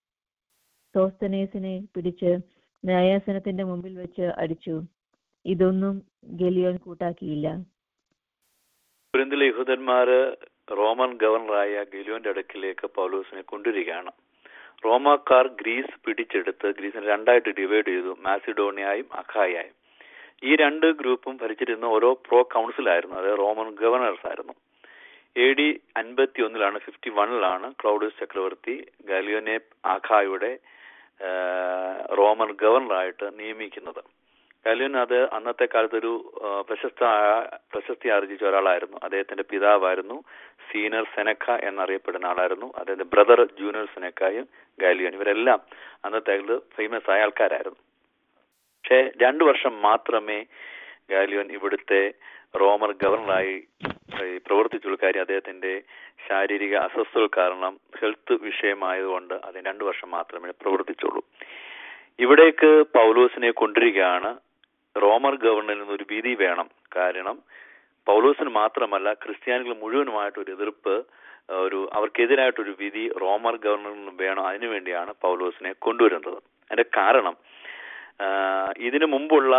സോസ്തനേസിനെ പിടിച്ച് ന്യായാസനത്തിന്റെ മുമ്പിൽ വെച്ച് അടിച്ചു ഇതൊന്നും ഗലിയോൻ കൂട്ടാക്കിയില്ല കൊരിന്തിലെ യഹൂദന്മാര് റോമൻ ഗവർണറായ ഗലിയോന്റെ അടുക്കിലേക്ക് പൗലോസിനെ കൊണ്ടുവരികയാണ് റോമാക്കാർ ഗ്രീസ് പിടിച്ചെടുത്ത് ഗ്രീസിനെ രണ്ടായിട്ട് ഡിവൈഡ് ചെയ്തു മാസിഡോണിയായും അഖായായും ഈ രണ്ട് ഗ്രൂപ്പും ഭരിച്ചിരുന്ന ഓരോ പ്രോ കൗൺസിലായിരുന്നു അതായത് റോമൻ ഗവർണേഴ്സ് ആയിരുന്നു എ ഡി അൻപത്തി ഒന്നിലാണ് ഫിഫ്റ്റി വണ്ണിലാണ് ക്ലൗഡിയസ് ചക്രവർത്തി ഗാലിയോനെ ആഖായുടെ ആ, റോമൻ ഗവർണറായിട്ട് നിയമിക്കുന്നത് ഗാലിയോൻ അത് അന്നത്തെ കാലത്ത് ഒരു ആ, പ്രശസ്ത പ്രശസ്തി ആർജിച്ച ഒരാളായിരുന്നു അദ്ദേഹത്തിന്റെ പിതാവായിരുന്നു സീനിയർ സെനക്ക എന്നറിയപ്പെടുന്ന ആളായിരുന്നു അദ്ദേഹത്തിന്റെ ബ്രദർ ജൂനിയർ സെനക്കായും ഗാലിയോൻ ഇവരെല്ലാം അന്നത്തെ ഫേമസ് ആയ ആൾക്കാരായിരുന്നു പക്ഷേ രണ്ടു വർഷം മാത്രമേ ഗാലിയോൻ ഇവിടുത്തെ റോമർ ഗവർണറായി ഈ പ്രവർത്തിച്ചുള്ള കാര്യം അദ്ദേഹത്തിന്റെ ശാരീരിക അസ്വസ്ഥകൾ കാരണം ഹെൽത്ത് വിഷയമായതുകൊണ്ട് അതിന് രണ്ടു വർഷം മാത്രമേ പ്രവർത്തിച്ചുള്ളൂ ഇവിടേക്ക് പൗലോസിനെ കൊണ്ടിരിക്കുകയാണ് റോമർ ഗവർണറിൽ നിന്ന് ഒരു വിധി വേണം കാരണം പൗലോസിന് മാത്രമല്ല ക്രിസ്ത്യാനികൾ മുഴുവനുമായിട്ട് ഒരു എതിർപ്പ് ആ, ഒരു അവർക്കെതിരായിട്ടൊരു വിധി റോമർ ഗവർണറിൽ നിന്ന് വേണം അതിനുവേണ്ടിയാണ് പൗലോസിനെ കൊണ്ടുവരുന്നത് അതിന്റെ കാരണം ആ, ഇതിനു മുമ്പുള്ള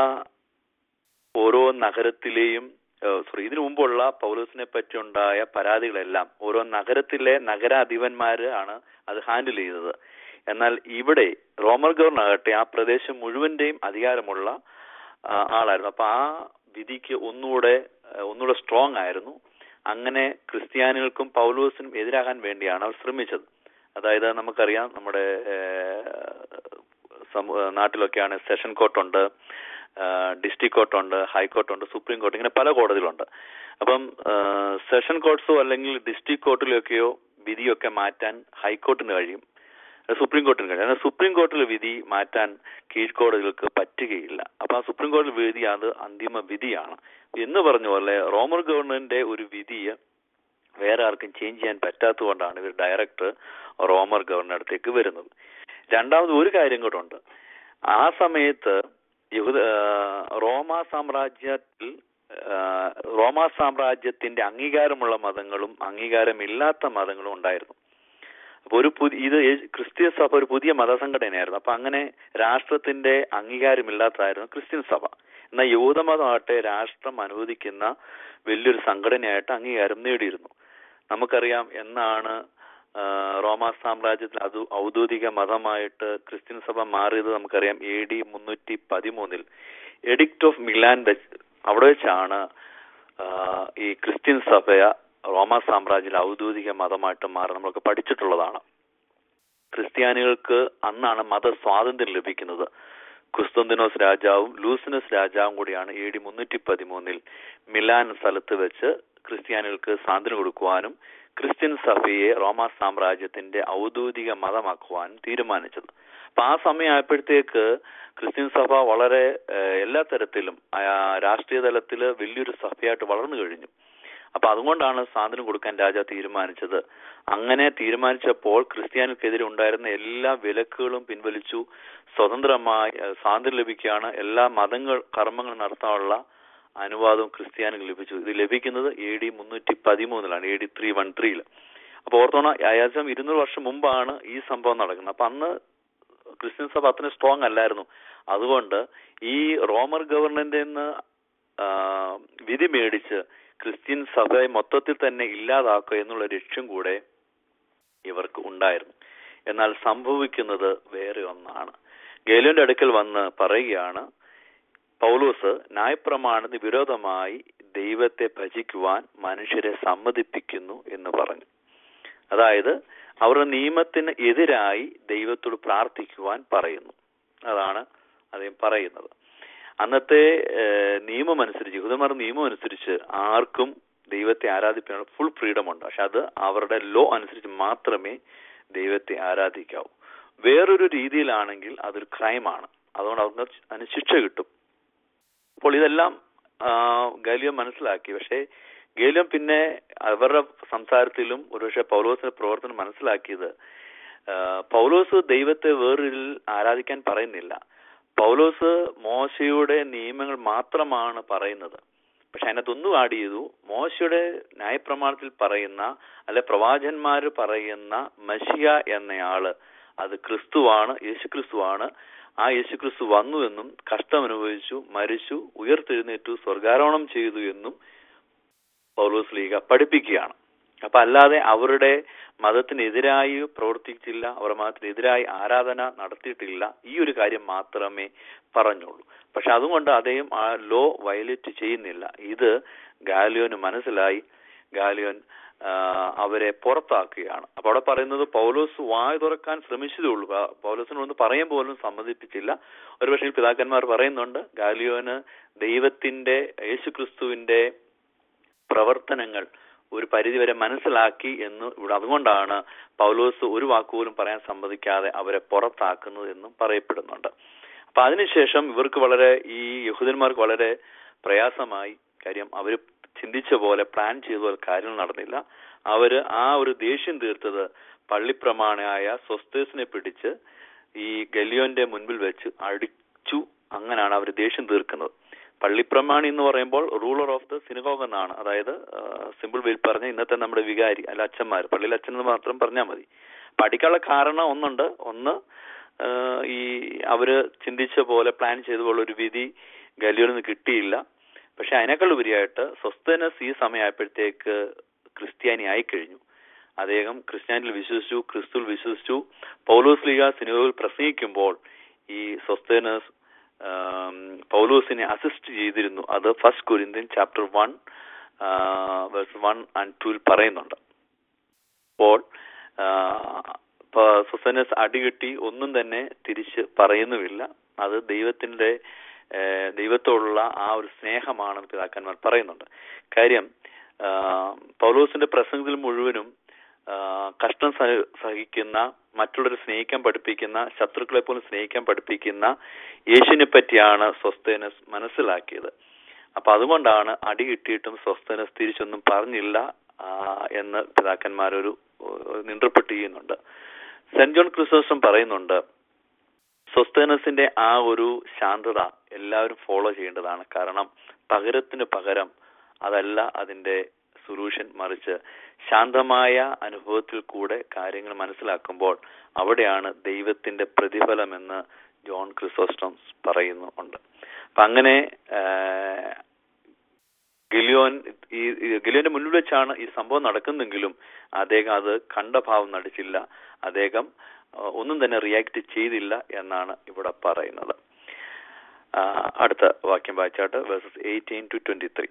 ഓരോ നഗരത്തിലെയും സോറി ഇതിനു മുമ്പുള്ള പൗലോസിനെ പറ്റി ഉണ്ടായ പരാതികളെല്ലാം ഓരോ നഗരത്തിലെ നഗരാധിപന്മാര് ആണ് അത് ഹാൻഡിൽ ചെയ്തത് എന്നാൽ ഇവിടെ റോമർ ഗവർണർ ആകട്ടെ ആ പ്രദേശം മുഴുവന്റെയും അധികാരമുള്ള ആ, ആളായിരുന്നു അപ്പൊ ആ വിധിക്ക് ഒന്നുകൂടെ ആ, ഒന്നുകൂടെ സ്ട്രോങ് ആയിരുന്നു അങ്ങനെ ക്രിസ്ത്യാനികൾക്കും പൗലോസിനും എതിരാകാൻ വേണ്ടിയാണ് അവർ ശ്രമിച്ചത് അതായത് നമുക്കറിയാം നമ്മുടെ സമൂ- നാട്ടിലൊക്കെയാണ് സെഷൻ കോർട്ടുണ്ട് ഡിസ്ട്രിക്ട് കോർട്ടുണ്ട് ഹൈക്കോർട്ടുണ്ട് സുപ്രീം കോർട്ട് ഇങ്ങനെ പല കോടതികളുണ്ട് അപ്പം സെഷൻ കോർട്സോ അല്ലെങ്കിൽ ഡിസ്ട്രിക്ട് കോർട്ടിലൊക്കെയോ വിധിയൊക്കെ മാറ്റാൻ ഹൈക്കോർട്ടിന് കഴിയും അത് സുപ്രീം കോർട്ടിന് കഴിയും എന്നാൽ സുപ്രീം കോർട്ടിലെ വിധി മാറ്റാൻ കീഴ്ക്കോടതികൾക്ക് പറ്റുകയില്ല അപ്പൊ ആ സുപ്രീം കോടതി വിധി അത് അന്തിമ വിധിയാണ് എന്ന് പറഞ്ഞ പോലെ റോമർ ഗവൺമെന്റിന്റെ ഒരു വിധിയെ വേറെ ആർക്കും ചേഞ്ച് ചെയ്യാൻ പറ്റാത്തതുകൊണ്ടാണ് ഇവർ ഡയറക്ടർ റോമർ ഗവർണർ അടുത്തേക്ക് വരുന്നത് രണ്ടാമത് ഒരു കാര്യം കൂടെ ഉണ്ട് ആ സമയത്ത് യഹൂദ ആ, റോമ സാമ്രാജ്യത്തിൽ ആ, റോമ സാമ്രാജ്യത്തിന്റെ അംഗീകാരമുള്ള മതങ്ങളും അംഗീകാരമില്ലാത്ത മതങ്ങളും ഉണ്ടായിരുന്നു അപ്പൊ ഒരു പുതിയ ഇത് യേശു- ക്രിസ്തീയ സഭ ഒരു പുതിയ മതസംഘടനയായിരുന്നു അപ്പൊ അങ്ങനെ രാഷ്ട്രത്തിന്റെ അംഗീകാരമില്ലാത്തതായിരുന്നു ക്രിസ്ത്യൻ സഭ എന്നാൽ യഹൂദമതമാകട്ടെ രാഷ്ട്രം അനുവദിക്കുന്ന വലിയൊരു സംഘടനയായിട്ട് അംഗീകാരം നേടിയിരുന്നു നമുക്കറിയാം എന്നാണ് ആ, റോമാ സാമ്രാജ്യത്തിൽ അത് ഔദ്യോഗിക മതമായിട്ട് ക്രിസ്ത്യൻ സഭ മാറിയത് നമുക്കറിയാം എ ഡി മുന്നൂറ്റി പതിമൂന്നിൽ എഡിക്ട് ഓഫ് മിലാൻ വെച്ച് അവിടെ വെച്ചാണ് ആ, ഈ ക്രിസ്ത്യൻ സഭ റോമാ സാമ്രാജ്യത്തിൽ ഔദ്യോഗിക മതമായിട്ട് മാറി നമ്മളൊക്കെ പഠിച്ചിട്ടുള്ളതാണ് ക്രിസ്ത്യാനികൾക്ക് അന്നാണ് മത സ്വാതന്ത്ര്യം ലഭിക്കുന്നത് കുസ്തന്തിനോസ് രാജാവും ലൂസിനസ് രാജാവും കൂടിയാണ് എ ഡി മുന്നൂറ്റി പതിമൂന്നിൽ മിലാൻ സ്ഥലത്ത് വെച്ച് ക്രിസ്ത്യാനികൾക്ക് സ്വാതന്ത്ര്യം കൊടുക്കുവാനും ക്രിസ്ത്യൻ സഭയെ റോമാ സാമ്രാജ്യത്തിന്റെ ഔദ്യോഗിക മതമാക്കുവാനും തീരുമാനിച്ചത് അപ്പൊ ആ സമയമായപ്പോഴത്തേക്ക് ക്രിസ്ത്യൻ സഭ വളരെ ഏഹ്, എല്ലാ തരത്തിലും ആ, രാഷ്ട്രീയ തലത്തില് വലിയൊരു സഭയായിട്ട് വളർന്നു കഴിഞ്ഞു അപ്പൊ അതുകൊണ്ടാണ് സ്വാതന്ത്ര്യം കൊടുക്കാൻ രാജാവ് തീരുമാനിച്ചത് അങ്ങനെ തീരുമാനിച്ചപ്പോൾ ക്രിസ്ത്യാനിക്കെതിരെ ഉണ്ടായിരുന്ന എല്ലാ വിലക്കുകളും പിൻവലിച്ചു സ്വതന്ത്രമായി ഏഹ്, സ്വാതന്ത്ര്യം ലഭിക്കുകയാണ് എല്ലാ മതങ്ങൾ കർമ്മങ്ങൾ നടത്താനുള്ള അനുവാദവും ക്രിസ്ത്യാനിക്ക് ലഭിച്ചു ഇത് ലഭിക്കുന്നത് എ ഡി മുന്നൂറ്റി പതിമൂന്നിലാണ് എ ഡി ത്രീ വൺ ത്രീയിൽ അപ്പൊ ഓർത്തോണം ഏകദേശം ഇരുന്നൂറ് വർഷം മുമ്പാണ് ഈ സംഭവം നടക്കുന്നത് അപ്പൊ അന്ന് ക്രിസ്ത്യൻ സഭ അത്ര സ്ട്രോങ് അല്ലായിരുന്നു അതുകൊണ്ട് ഈ റോമർ ഗവർണറിന്റെ നിന്ന് ആ, വിധി മേടിച്ച് ക്രിസ്ത്യൻ സഭയെ മൊത്തത്തിൽ തന്നെ ഇല്ലാതാക്കുക എന്നുള്ള ലക്ഷ്യം കൂടെ ഇവർക്ക് ഉണ്ടായിരുന്നു എന്നാൽ സംഭവിക്കുന്നത് വേറെ ഒന്നാണ് ഗേലിയോന്റെ അടുക്കൽ വന്ന് പറയുകയാണ് പൗലോസ് ന്യായപ്രമാണത്തിന് വിരോധമായി ദൈവത്തെ ഭജിക്കുവാൻ മനുഷ്യരെ സമ്മതിപ്പിക്കുന്നു എന്ന് പറഞ്ഞു അതായത് അവരുടെ നിയമത്തിന് എതിരായി ദൈവത്തോട് പ്രാർത്ഥിക്കുവാൻ പറയുന്നു അതാണ് അദ്ദേഹം പറയുന്നത് അന്നത്തെ ഏഹ്, നിയമം അനുസരിച്ച് യഹൂദന്മാരുടെ നിയമം അനുസരിച്ച് ആർക്കും ദൈവത്തെ ആരാധിക്കാനുള്ള ഫുൾ ഫ്രീഡം ഉണ്ട് പക്ഷെ അത് അവരുടെ ലോ അനുസരിച്ച് മാത്രമേ ദൈവത്തെ ആരാധിക്കാവൂ വേറൊരു രീതിയിലാണെങ്കിൽ അതൊരു ക്രൈമാണ് അതുകൊണ്ട് അവർക്ക് അതിന് ശിക്ഷ കിട്ടും അപ്പോൾ ഇതെല്ലാം ആ, ഗാലിയം മനസ്സിലാക്കി പക്ഷേ ഗേലിയം പിന്നെ അവരുടെ സംസാരത്തിലും ഒരുപക്ഷെ പൗലോസിന്റെ പ്രവർത്തനം മനസ്സിലാക്കിയത് ആ, പൗലോസ് ദൈവത്തെ വേറൊരു ആരാധിക്കാൻ പറയുന്നില്ല പൗലോസ് മോശയുടെ നിയമങ്ങൾ മാത്രമാണ് പറയുന്നത് പക്ഷെ അതിനകത്തൊന്നും ആഡ് ചെയ്തു മോശയുടെ ന്യായപ്രമാണത്തിൽ പറയുന്ന അല്ലെ പ്രവാചകന്മാര് പറയുന്ന മഷിയ എന്നയാള് അത് ക്രിസ്തുവാണ് യേശു ക്രിസ്തുവാണ് ആ യേശു ക്രിസ്തു വന്നു എന്നും കഷ്ടം അനുഭവിച്ചു മരിച്ചു ഉയർത്തെഴുന്നേറ്റു സ്വർഗാരോഹണം ചെയ്തു എന്നും പൗലോസ് ലീഗ പഠിപ്പിക്കുകയാണ് അപ്പൊ അല്ലാതെ അവരുടെ മതത്തിനെതിരായി പ്രവർത്തിച്ചില്ല അവരുടെ മതത്തിനെതിരായി ആരാധന നടത്തിയിട്ടില്ല ഈ ഒരു കാര്യം മാത്രമേ പറഞ്ഞുള്ളൂ പക്ഷെ അതുകൊണ്ട് അദ്ദേഹം ആ ലോ വയലേറ്റ് ചെയ്യുന്നില്ല ഇത് ഗാലിയോന് മനസ്സിലായി ഗാലിയോൻ ആ, അവരെ പുറത്താക്കുകയാണ് അപ്പൊ അവിടെ പറയുന്നത് പൗലോസ് വായ തുറക്കാൻ ശ്രമിച്ചതേ ഉള്ളൂ പ- പൗലോസിനൊന്ന് പറയാൻ പോലും സമ്മതിപ്പിച്ചില്ല ഒരുപക്ഷെ പിതാക്കന്മാർ പറയുന്നുണ്ട് ഗാലിയോന് ദൈവത്തിന്റെ യേശുക്രിസ്തുവിന്റെ പ്രവർത്തനങ്ങൾ ഒരു പരിധിവരെ മനസ്സിലാക്കി എന്ന് ഇവിടെ അതുകൊണ്ടാണ് പൗലോസ് ഒരു വാക്കുപോലും പറയാൻ സമ്മതിക്കാതെ അവരെ പുറത്താക്കുന്നത് എന്നും പറയപ്പെടുന്നുണ്ട് അപ്പൊ അതിനുശേഷം ഇവർക്ക് വളരെ ഈ യഹൂദന്മാർക്ക് വളരെ പ്രയാസമായി കാര്യം അവർ ചിന്തിച്ച പോലെ പ്ലാൻ ചെയ്ത പോലെ കാര്യങ്ങൾ നടന്നില്ല അവര് ആ ഒരു ദേഷ്യം തീർത്തത് പള്ളിപ്രമാണിയായ സ്വസ്തേസിനെ പിടിച്ച് ഈ ഗലിയോന്റെ മുൻപിൽ വെച്ച് അടിച്ചു അങ്ങനെയാണ് അവർ ദേഷ്യം തീർക്കുന്നത് പള്ളിപ്രമാണി എന്ന് പറയുമ്പോൾ റൂളർ ഓഫ് ദ സിനഗോഗ് എന്നാണ് അതായത് സിമ്പിൾ വെയിൽ പറഞ്ഞ ഇന്നത്തെ നമ്മുടെ വികാരി അല്ല അച്ഛന്മാർ പള്ളിയിൽ അച്ഛൻ എന്ന് മാത്രം പറഞ്ഞാൽ മതി പഠിക്കാനുള്ള കാരണം ഒന്നുണ്ട് ഒന്ന് ആ, ഈ അവര് ചിന്തിച്ച പോലെ പ്ലാൻ ചെയ്ത പോലെ ഒരു വിധി ഗലിയോനിൽ നിന്ന് കിട്ടിയില്ല പക്ഷെ അതിനേക്കാൾ ഉപരിയായിട്ട് സ്വസ്തനസ് ഈ സമയമായപ്പോഴത്തേക്ക് ക്രിസ്ത്യാനി ആയിക്കഴിഞ്ഞു അദ്ദേഹം ക്രിസ്ത്യാനിൽ വിശ്വസിച്ചു ക്രിസ്തുവിൽ വിശ്വസിച്ചു പൗലോസ് ലീഗ സിനിമയിൽ പ്രസംഗിക്കുമ്പോൾ ഈ സ്വസ്തനസ് പൗലോസിനെ അസിസ്റ്റ് ചെയ്തിരുന്നു അത് first Corinthian chapter one verse one and ടൂവിൽ പറയുന്നുണ്ട് അപ്പോൾ സുസനസ് അടികിട്ടി ഒന്നും തന്നെ തിരിച്ച് പറയുന്നുമില്ല അത് ദൈവത്തിന്റെ ആ, ദൈവത്തോടുള്ള ആ ഒരു സ്നേഹമാണെന്ന് പിതാക്കന്മാർ പറയുന്നുണ്ട് കാര്യം ആ, പൗലോസിന്റെ പ്രസംഗത്തിൽ മുഴുവനും ആ, കഷ്ടം സഹ- സഹിക്കുന്ന മറ്റുള്ളവരെ സ്നേഹിക്കാൻ പഠിപ്പിക്കുന്ന ശത്രുക്കളെ പോലും സ്നേഹിക്കാൻ പഠിപ്പിക്കുന്ന യേശുവിനെ പറ്റിയാണ് സ്വസ്തേനസ് മനസ്സിലാക്കിയത് അപ്പൊ അതുകൊണ്ടാണ് അടി കിട്ടിയിട്ടും സ്വസ്തനസ് തിരിച്ചൊന്നും പറഞ്ഞില്ല ആ, എന്ന് പിതാക്കന്മാരൊരു ഇന്റർപ്രറ്റ് ചെയ്യുന്നുണ്ട് സെന്റ് ജോൺ ക്രിസ്തോസം പറയുന്നുണ്ട് സ്വസ്തനസിന്റെ ആ ഒരു ശാന്തത എല്ലാവരും ഫോളോ ചെയ്യേണ്ടതാണ് കാരണം പകരത്തിന് പകരം അതല്ല അതിന്റെ സൊല്യൂഷൻ മറിച്ച് ശാന്തമായ അനുഭവത്തിൽ കൂടെ കാര്യങ്ങൾ മനസ്സിലാക്കുമ്പോൾ അവിടെയാണ് ദൈവത്തിന്റെ പ്രതിഫലമെന്ന് ജോൺ ക്രിസോസ്റ്റംസ് പറയുന്നുണ്ട് അപ്പൊ അങ്ങനെ ആഹ്, ഗിലിയോൻ ഈ ഈ ഗിലിയോന്റെ മുന്നിൽ വെച്ചാണ് ഈ സംഭവം നടക്കുന്നെങ്കിലും അദ്ദേഹം അത് കണ്ട ഭാവം നടിച്ചില്ല അദ്ദേഹം ആ, ഒന്നും തന്നെ റിയാക്ട് ചെയ്തില്ല എന്നാണ് ഇവിടെ പറയുന്നത് ആ, അടുത്ത വാക്യം വായിച്ചാട്ട് verses eighteen to twenty three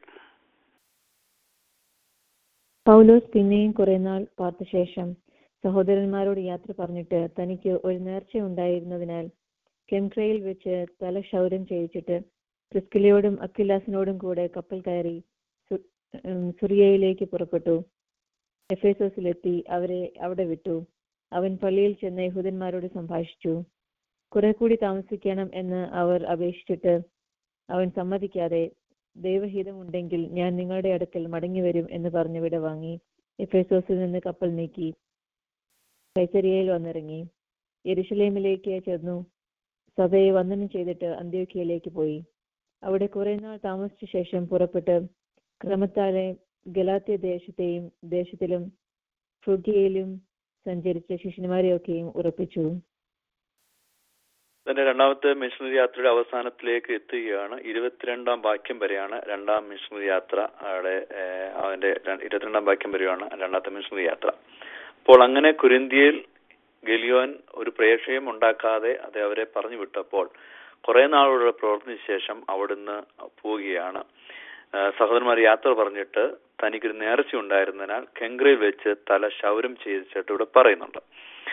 Paulose പിന്നെയും കുറെ നാൾ പാർത്ത ശേഷം സഹോദരന്മാരോട് യാത്ര പറഞ്ഞിട്ട് തനിക്ക് ഒരു നേർച്ച ഉണ്ടായിരുന്നതിനാൽ കെംട്രയിൽ വെച്ച് തല ക്ഷൗരം ചെയ്യിച്ചിട്ട് പ്രിസ്കിലയോടും അക്വിലാസിനോടും കൂടെ കപ്പൽ കയറി സു- ഉം, സുറിയയിലേക്ക് പുറപ്പെട്ടു എഫേസോസിലെത്തി അവരെ അവിടെ വിട്ടു അവൻ പള്ളിയിൽ ചെന്ന് യഹൂദന്മാരോട് സംഭാഷിച്ചു കുറെ കൂടി താമസിക്കണം എന്ന് അവർ അപേക്ഷിച്ചിട്ട് അവൻ സമ്മതിക്കാതെ ദൈവഹിതമുണ്ടെങ്കിൽ ഞാൻ നിങ്ങളുടെ അടുക്കൽ മടങ്ങി വരും എന്ന് പറഞ്ഞു വിട വാങ്ങി എഫേസോസിൽ നിന്ന് കപ്പൽ നീക്കി കൈസരിയയിൽ വന്നിറങ്ങി യെരുഷലേമിലേക്ക് ചെന്നു സഭയെ വന്ദനം ചെയ്തിട്ട് അന്ത്യോക്യയിലേക്ക് പോയി അവിടെ കുറെ നാൾ താമസിച്ച ശേഷം പുറപ്പെട്ട് ക്രമത്താലെ ഗലാത്യ ദേശത്തെയും ദേശത്തിലും ഫ്രുഗിയയിലും സഞ്ചരിച്ച ശിഷ്യന്മാരെയൊക്കെയും ഉറപ്പിച്ചു തന്റെ രണ്ടാമത്തെ മിഷണറി യാത്രയുടെ അവസാനത്തിലേക്ക് എത്തുകയാണ് ഇരുപത്തിരണ്ടാം വാക്യം വരെയാണ് രണ്ടാം മിഷണറി യാത്ര അവിടെ ഏഹ്, അവന്റെ ര- ഇരുപത്തിരണ്ടാം വാക്യം വരെയാണ് രണ്ടാമത്തെ മിഷണറി യാത്ര അപ്പോൾ അങ്ങനെ കുരിന്തിയിൽ ഗലിയോൻ ഒരു പ്രേക്ഷയും ഉണ്ടാക്കാതെ അത് അവരെ പറഞ്ഞു വിട്ടപ്പോൾ കുറെ നാളുകളുടെ പ്രവർത്തനത്തിന് ശേഷം അവിടുന്ന് പോവുകയാണ് ഏഹ്, സഹോദരന്മാർ യാത്ര പറഞ്ഞിട്ട് തനിക്കൊരു നേർച്ച ഉണ്ടായിരുന്നതിനാൽ കെങ്ക്രയിൽ വെച്ച് തല ശൗരം ചെയ്തിട്ട് ഇവിടെ പറയുന്നുണ്ട്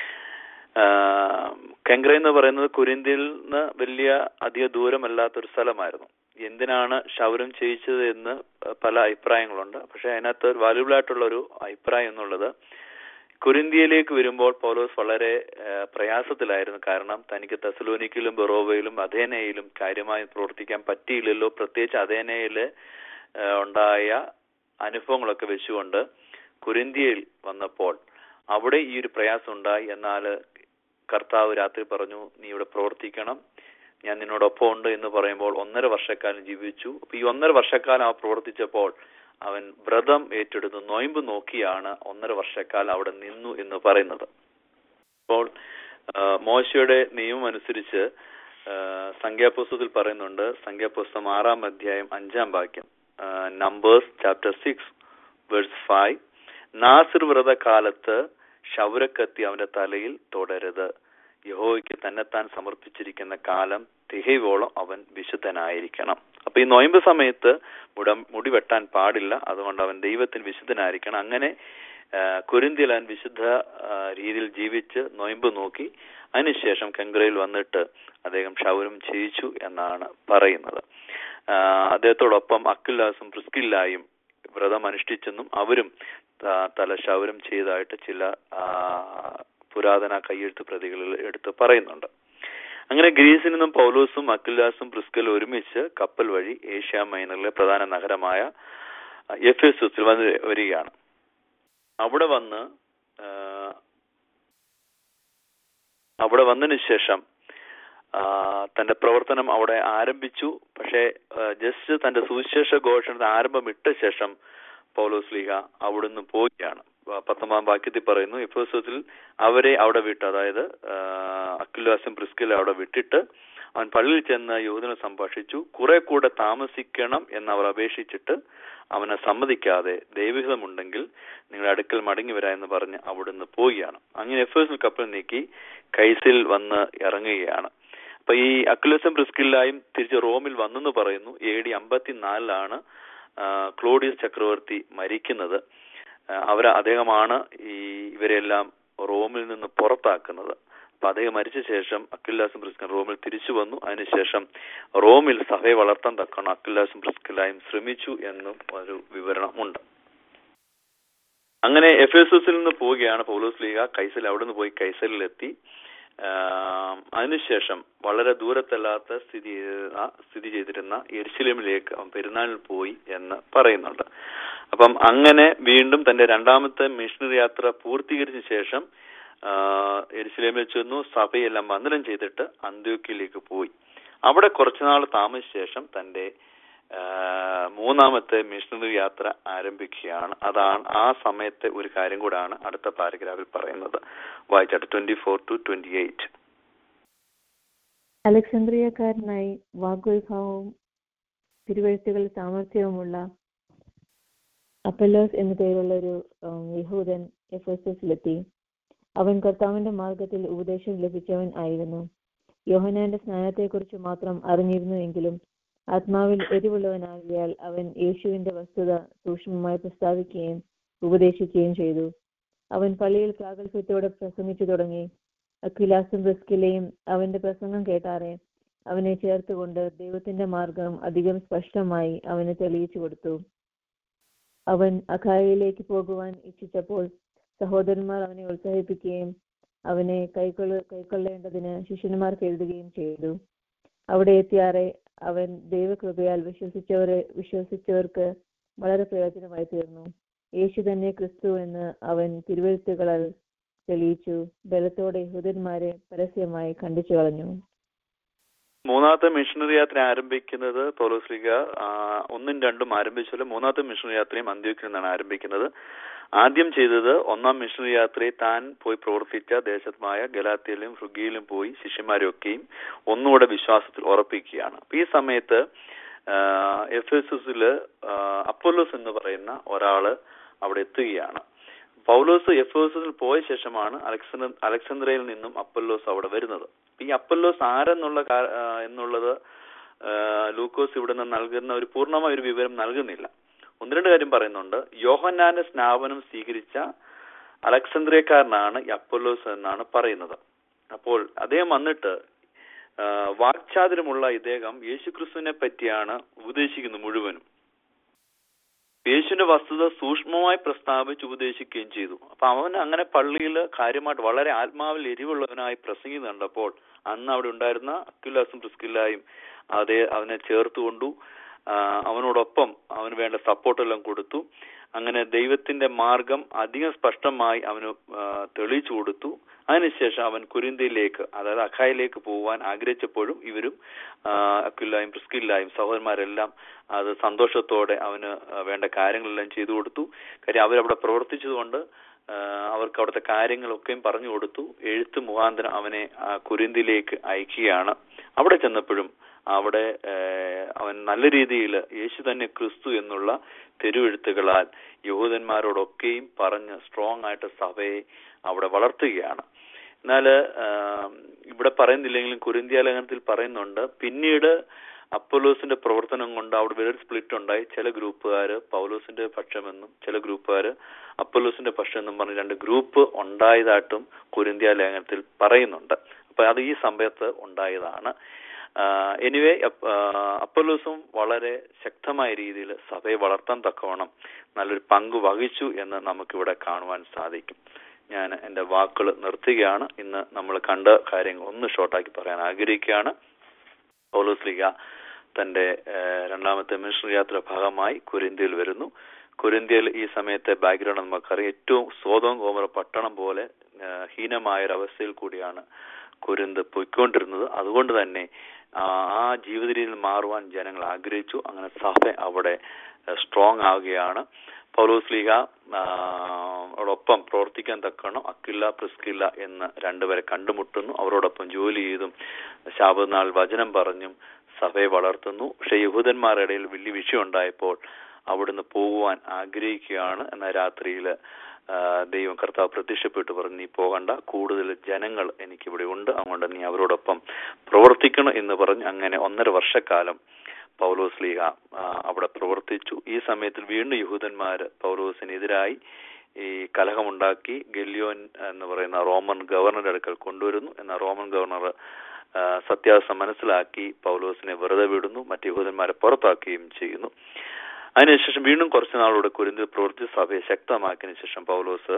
കെങ്ക്ര എന്ന് പറയുന്നത് കുരിന്തിയിൽ നിന്ന് വലിയ അധിക ദൂരമല്ലാത്തൊരു സ്ഥലമായിരുന്നു എന്തിനാണ് ക്ഷൗരം ചെയ്യിച്ചത് എന്ന് പല അഭിപ്രായങ്ങളുണ്ട് പക്ഷെ അതിനകത്ത് വാല്യുബിൾ ആയിട്ടുള്ള ഒരു അഭിപ്രായം എന്നുള്ളത് കുരിന്തിയയിലേക്ക് വരുമ്പോൾ പൗലോസ് വളരെ ആ, പ്രയാസത്തിലായിരുന്നു കാരണം തനിക്ക് തെസലോനിക്കിലും ബെറോവയിലും അഥേനയിലും കാര്യമായി പ്രവർത്തിക്കാൻ പറ്റിയില്ലല്ലോ പ്രത്യേകിച്ച് അഥേനയില് ആ, ഉണ്ടായ അനുഭവങ്ങളൊക്കെ വെച്ചുകൊണ്ട് കുരിന്തിയയിൽ വന്നപ്പോൾ അവിടെ ഈ ഒരു പ്രയാസം ഉണ്ടായി എന്നാൽ കർത്താവ് രാത്രി പറഞ്ഞു നീ ഇവിടെ പ്രവർത്തിക്കണം ഞാൻ നിന്നോടൊപ്പം ഉണ്ട് എന്ന് പറയുമ്പോൾ ഒന്നര വർഷക്കാലം ജീവിച്ചു അപ്പൊ ഈ ഒന്നര വർഷക്കാലം ആ പ്രവർത്തിച്ചപ്പോൾ അവൻ വ്രതം ഏറ്റെടുത്ത് നൊയമ്പ് നോക്കിയാണ് ഒന്നര വർഷക്കാലം അവിടെ നിന്നു എന്ന് പറയുന്നത് അപ്പോൾ ആ, മോശയുടെ നിയമം അനുസരിച്ച് ആ, സംഖ്യാപുസ്തകത്തിൽ പറയുന്നുണ്ട് സംഖ്യാപുസ്തകം ആറാം അധ്യായം അഞ്ചാം വാക്യം numbers chapter six verse five നാസിർ വ്രത കാലത്ത് ക്ഷൗരക്കത്തി അവന്റെ തലയിൽ തുടരുത് യഹോയ്ക്ക് തന്നെത്താൻ സമർപ്പിച്ചിരിക്കുന്ന കാലം തികയോളം അവൻ വിശുദ്ധനായിരിക്കണം അപ്പൊ ഈ നൊയമ്പ് സമയത്ത് മുട മുടി വെട്ടാൻ പാടില്ല അതുകൊണ്ട് അവൻ ദൈവത്തിന് വിശുദ്ധനായിരിക്കണം അങ്ങനെ ആ, കുരിന്തിയിൽ അവൻ വിശുദ്ധ ആ, രീതിയിൽ ജീവിച്ച് നൊയമ്പ് നോക്കി അതിനുശേഷം കെങ്ക്രയിൽ വന്നിട്ട് അദ്ദേഹം ക്ഷൗരം ചെയ്യിച്ചു എന്നാണ് പറയുന്നത് ആ, അദ്ദേഹത്തോടൊപ്പം അക്കില്ലാസും പ്രിസ്കില്ലായും വ്രതം അനുഷ്ഠിച്ചെന്നും അവരും ത- തല ക്ഷൗരം ചെയ്തതായിട്ട് ചില ആ, പുരാതന കയ്യെഴുത്ത് പ്രതികളിൽ എടുത്ത് പറയുന്നുണ്ട് അങ്ങനെ ഗ്രീസിൽ നിന്നും പൗലോസും അക്കില്ലാസും പ്രിസ്കലും ഒരുമിച്ച് കപ്പൽ വഴി ഏഷ്യ മൈനറിലെ പ്രധാന നഗരമായ എഫേസസിൽ വന്ന് വരികയാണ് അവിടെ വന്ന് ആ, അവിടെ വന്നതിന് ശേഷം ആ, തന്റെ പ്രവർത്തനം അവിടെ ആരംഭിച്ചു പക്ഷേ ജസ്റ്റ് തന്റെ സുവിശേഷ ഘോഷണത്തിന് ആരംഭം ഇട്ട ശേഷം പൗലോസ് ലീഹ അവിടുന്ന് പോവുകയാണ് പ- പത്തൊമ്പതാം വാക്യത്തിൽ പറയുന്നു എഫേസത്തിൽ അവരെ അവിടെ വിട്ടു അതായത് അക്കിലാസും പ്രിസ്കിലും അവിടെ വിട്ടിട്ട് അവൻ പള്ളിയിൽ ചെന്ന് യോധന സംഭാഷിച്ചു കുറെ കൂടെ താമസിക്കണം എന്ന് അവർ അപേക്ഷിച്ചിട്ട് അവനെ സമ്മതിക്കാതെ ദൈവഹിതമുണ്ടെങ്കിൽ നിങ്ങളുടെ അടുക്കൽ മടങ്ങി വരാ എന്ന് പറഞ്ഞ് അവിടുന്ന് പോവുകയാണ് അങ്ങനെ എഫേസിൽ കപ്പൽ നീക്കി കൈസിൽ വന്ന് ഇറങ്ങുകയാണ് അപ്പൊ ഈ അക്കുലസും പ്രിസ്കില്ലായും തിരിച്ച് റോമിൽ വന്നെന്ന് പറയുന്നു എ ഡി അമ്പത്തിനാലിലാണ് ക്ലോഡിയസ് ചക്രവർത്തി മരിക്കുന്നത് ആ, അവർ അദ്ദേഹമാണ് ഈ ഇവരെല്ലാം റോമിൽ നിന്ന് പുറത്താക്കുന്നത് അപ്പൊ അദ്ദേഹം മരിച്ച ശേഷം അക്കില്ലാസും പ്രിസ്കൻ റോമിൽ തിരിച്ചു വന്നു അതിനുശേഷം റോമിൽ സഭയെ വളർത്താൻ തക്കണം അക്കില്ലാസും പ്രിസ്കില്ലായും ശ്രമിച്ചു എന്നും ഒരു വിവരണം ഉണ്ട് അങ്ങനെ എഫേസസിൽ നിന്ന് പോവുകയാണ് പൗലോസ് ലീഗ കൈസൽ അവിടെ നിന്ന് പോയി കൈസലിലെത്തി ആം, അതിനുശേഷം വളരെ ദൂരത്തല്ലാത്ത സ്ഥിതി ചെയ്തിരുന്ന സ്ഥിതി ചെയ്തിരുന്ന എരിശിലേമിലേക്ക് അവൻ പെരുന്നാളിൽ പോയി എന്ന് പറയുന്നുണ്ട് അപ്പം അങ്ങനെ വീണ്ടും തന്റെ രണ്ടാമത്തെ മിഷണറി യാത്ര പൂർത്തീകരിച്ച ശേഷം ആ, എരിശിലേമിൽ ചെന്നു സഭയെല്ലാം വന്ദനം ചെയ്തിട്ട് അന്ത്യോക്കിലേക്ക് പോയി അവിടെ കുറച്ചുനാൾ താമസിച്ച ശേഷം തന്റെ ആ, മൂന്നാമത്തെ മിഷണറി യാത്ര ആരംഭിക്കുകയാണ് അതാണ് ആ സമയത്തെ ഒരു കാര്യം കൂടാണ് അടുത്ത പാരഗ്രാഫിൽ പറയുന്നത് വായിച്ചാട്ടെ twenty four to twenty eight അലക്സാന്ദ്രിയക്കാരനായി വാഗ്വൈഭവവും തിരുവഴുത്തുകൾ സാമർഥ്യവുമുള്ള അപ്പല്ലോസ് എന്നു പേരുള്ള ഒരു ഉം, യഹൂദൻ എഫേസസിലെത്തി അവൻ കർത്താവിന്റെ മാർഗത്തിൽ ഉപദേശം ലഭിച്ചവൻ ആയിരുന്നു യോഹനാന്റെ സ്നാനത്തെക്കുറിച്ച് മാത്രം അറിഞ്ഞിരുന്നു എങ്കിലും ആത്മാവിൽ എരിവുള്ളവനാകിയാൽ അവൻ യേശുവിന്റെ വസ്തുത സൂക്ഷ്മമായി പ്രസ്താവിക്കുകയും ഉപദേശിക്കുകയും ചെയ്തു അവൻ പള്ളിയിൽ പ്രാഗൽഭ്യത്തോടെ പ്രസംഗിച്ചു തുടങ്ങി അഖിലാസും പ്രിസ്കിലയും അവന്റെ പ്രസംഗം കേട്ടാറെ അവനെ ചേർത്തുകൊണ്ട് ദൈവത്തിന്റെ മാർഗം അധികം സ്പഷ്ടമായി അവന് തെളിയിച്ചു കൊടുത്തു അവൻ അഖായയിലേക്ക് പോകുവാൻ ഇച്ഛിച്ചപ്പോൾ സഹോദരന്മാർ അവനെ ഉത്സാഹിപ്പിക്കുകയും അവനെ കൈക്കൊള്ള കൈക്കൊള്ളേണ്ടതിന് ശിഷ്യന്മാർക്ക് എഴുതുകയും ചെയ്തു അവിടെ എത്തിയാറെ അവൻ ദൈവകൃപയാൽ വിശ്വസിച്ചവരെ വിശ്വസിച്ചവർക്ക് വളരെ പ്രയോജനമായി തീർന്നു യേശു തന്നെ ക്രിസ്തു എന്ന് അവൻ തിരുവഴുത്തുകളാൽ തെളിയിച്ചു ബലത്തോടെ യഹൂദന്മാരെ പരസ്യമായി ഖണ്ഡിച്ചു കളഞ്ഞു മൂന്നാമത്തെ മിഷണറി യാത്ര ആരംഭിക്കുന്നത് പൗലോസ്ലിക ഒന്നും രണ്ടും ആരംഭിച്ചാൽ മൂന്നാമത്തെ മിഷണറി യാത്രയും അന്ത്യോക്കിൽ നിന്നാണ് ആരംഭിക്കുന്നത് ആദ്യം ചെയ്തത് ഒന്നാം മിഷണറി യാത്രയിൽ താൻ പോയി പ്രവർത്തിച്ച ദേശമായ ഗലാത്തിയിലും ഫ്രുഗിയിലും പോയി ശിഷ്യന്മാരെയൊക്കെയും ഒന്നുകൂടെ വിശ്വാസത്തിൽ ഉറപ്പിക്കുകയാണ് അപ്പൊ ഈ സമയത്ത് എഫ് എസ് എസില് അപ്പോലോസ് എന്ന് പറയുന്ന ഒരാള് അവിടെ എത്തുകയാണ് പൗലോസ് എഫ് എസിൽ പോയ ശേഷമാണ് അലക്സandr അലക്സാന്ദ്രയിൽ നിന്നും അപ്പല്ലോസ് അവിടെ വരുന്നത് ഈ അപ്പല്ലോസ് ആരെന്നുള്ള കാ- ആ, എന്നുള്ളത് ആ, ലൂക്കോസ് ഇവിടെ നിന്ന് നൽകുന്ന ഒരു പൂർണ്ണമായ ഒരു വിവരം നൽകുന്നില്ല ഒന്ന് രണ്ട് കാര്യം പറയുന്നുണ്ട് യോഹന്നാന്റെ സ്നാപനം സ്വീകരിച്ച അലക്സാന്ദ്രിയക്കാരനാണ് ഈ അപ്പൊല്ലോസ് എന്നാണ് പറയുന്നത് അപ്പോൾ അദ്ദേഹം വന്നിട്ട് ആ, വാക്ചാതുര്യമുള്ള ഇദ്ദേഹം യേശുക്രിസ്തുവിനെ പറ്റിയാണ് ഉപദേശിക്കുന്നത് മുഴുവനും യേശുവിന്റെ വസ്തുത സൂക്ഷ്മമായി പ്രസ്താവിച്ച് ഉപദേശിക്കുകയും ചെയ്തു അപ്പൊ അവൻ അങ്ങനെ പള്ളിയിൽ കാര്യമായിട്ട് വളരെ ആത്മാവിൽ എരിവുള്ളവനായി പ്രസംഗിക്കുന്നത് കണ്ടപ്പോൾ അന്ന് അവിടെ ഉണ്ടായിരുന്ന അക്യുലാസും പ്രിസ്കില്ലായും അതേ അവനെ ചേർത്തുകൊണ്ടു ആ, അവനോടൊപ്പം അവന് വേണ്ട സപ്പോർട്ടെല്ലാം കൊടുത്തു അങ്ങനെ ദൈവത്തിന്റെ മാർഗം അധികം സ്പഷ്ടമായി അവന് ആ, തെളിയിച്ചു കൊടുത്തു അതിനുശേഷം അവൻ കുരിന്തിയിലേക്ക് അതായത് അഖായിലേക്ക് പോകുവാൻ ആഗ്രഹിച്ചപ്പോഴും ഇവരും ആ, അക്വില്ലായും പ്രിസ്കില്ലായും സഹോദരന്മാരെല്ലാം അത് സന്തോഷത്തോടെ അവന് വേണ്ട കാര്യങ്ങളെല്ലാം ചെയ്തു കൊടുത്തു കാര്യം അവരവിടെ പ്രവർത്തിച്ചതുകൊണ്ട് ആ, അവർക്ക് അവിടുത്തെ കാര്യങ്ങളൊക്കെയും പറഞ്ഞു കൊടുത്തു എഴുത്ത് മുഖാന്തരം അവനെ ആ, കുരിന്തിയിലേക്ക് അയക്കുകയാണ് അവിടെ ചെന്നപ്പോഴും അവിടെ ഏഹ്, അവൻ നല്ല രീതിയിൽ യേശു തന്നെ ക്രിസ്തു എന്നുള്ള തെരുവെഴുത്തുകളാൽ യഹൂദന്മാരോടൊക്കെയും പറഞ്ഞ് സ്ട്രോങ് ആയിട്ട് സഭയെ അവിടെ വളർത്തുകയാണ് എന്നാൽ ഇവിടെ പറയുന്നില്ലെങ്കിലും കുരിന്തിയ ലേഖനത്തിൽ പറയുന്നുണ്ട് പിന്നീട് അപ്പോലോസിന്റെ പ്രവർത്തനം കൊണ്ട് അവിടെ വേറെ സ്പ്ലിറ്റ് ഉണ്ടായി ചില ഗ്രൂപ്പുകാർ പൗലോസിന്റെ പക്ഷമെന്നും ചില ഗ്രൂപ്പുകാർ അപ്പോലോസിന്റെ പക്ഷം എന്നും പറഞ്ഞ് രണ്ട് ഗ്രൂപ്പ് ഉണ്ടായതായിട്ടും കുരിന്തിയ ലേഖനത്തിൽ പറയുന്നുണ്ട് അപ്പൊ അത് ഈ സമയത്ത് ഉണ്ടായതാണ് എനിവേ അപ്പോലോസും വളരെ ശക്തമായ രീതിയിൽ സഭയെ വളർത്താൻ തക്കവണ്ണം നല്ലൊരു പങ്ക് വഹിച്ചു എന്ന് നമുക്കിവിടെ കാണുവാൻ സാധിക്കും ഞാൻ എന്റെ വാക്കുകൾ നിർത്തുകയാണ് ഇന്ന് നമ്മൾ കണ്ട കാര്യങ്ങൾ ഒന്ന് ഷോർട്ടാക്കി പറയാൻ ആഗ്രഹിക്കുകയാണ് പൗലോസ് ലീഗ തന്റെ ഏഹ്, രണ്ടാമത്തെ മിഷണറി യാത്ര ഭാഗമായി കുരിന്ത്യയിൽ വരുന്നു കുരിന്ത്യയിൽ ഈ സമയത്തെ ബാക്ക്ഗ്രൗണ്ട് നമുക്കറിയാം ഏറ്റവും സ്വതം ഗോമറ പട്ടണം പോലെ ഏഹ്, ഹീനമായ ഒരു അവസ്ഥയിൽ കൂടിയാണ് കുരിന്ത് പൊയ്ക്കൊണ്ടിരുന്നത് അതുകൊണ്ട് തന്നെ ആ ആ ജീവിത രീതിയിൽ മാറുവാൻ ജനങ്ങൾ ആഗ്രഹിച്ചു അങ്ങനെ സഭ അവിടെ സ്ട്രോങ് ആവുകയാണ് പൗലോസ് ലീഗ അവരോടൊപ്പം പ്രവർത്തിക്കാൻ തക്കണം അക്കില്ല പ്രിസ്കില്ല എന്ന് രണ്ടുപേരെ കണ്ടുമുട്ടുന്നു അവരോടൊപ്പം ജോലി ചെയ്തും ശാപനാൾ വചനം പറഞ്ഞും സഭയെ വളർത്തുന്നു പക്ഷെ യഹൂദന്മാരുടെ ഇടയിൽ വലിയ വിഷയം ഉണ്ടായപ്പോൾ അവിടുന്ന് പോകുവാൻ ആഗ്രഹിക്കുകയാണ് എന്ന രാത്രിയിൽ ദൈവം കർത്താവ് പ്രത്യക്ഷപ്പെട്ടു പറഞ്ഞു നീ പോകണ്ട കൂടുതൽ ജനങ്ങൾ എനിക്കിവിടെ ഉണ്ട് അതുകൊണ്ട് നീ അവരോടൊപ്പം പ്രവർത്തിക്കണം എന്ന് പറഞ്ഞ് അങ്ങനെ ഒന്നര വർഷക്കാലം പൗലോസ് ലീഹ ആ, അവിടെ പ്രവർത്തിച്ചു ഈ സമയത്തിൽ വീണ്ടും യഹൂദന്മാർ പൗലോസിനെതിരായി ഈ കലഹമുണ്ടാക്കി ഗല്യോൻ എന്ന് പറയുന്ന റോമൻ ഗവർണറുടെ അടുക്കൽ കൊണ്ടുവരുന്നു എന്നാൽ റോമൻ ഗവർണർ ആ, സത്യാവസ്ഥ മനസ്സിലാക്കി പൗലോസിനെ വെറുതെ വിടുന്നു മറ്റ് യഹൂദന്മാരെ പുറത്താക്കുകയും ചെയ്യുന്നു അതിനുശേഷം വീണ്ടും കുറച്ചു നാളൂടെ കുരിന്തിൽ പ്രവർത്തിച്ച് സഭയെ ശക്തമാക്കിയതിനു ശേഷം പൗലോസ്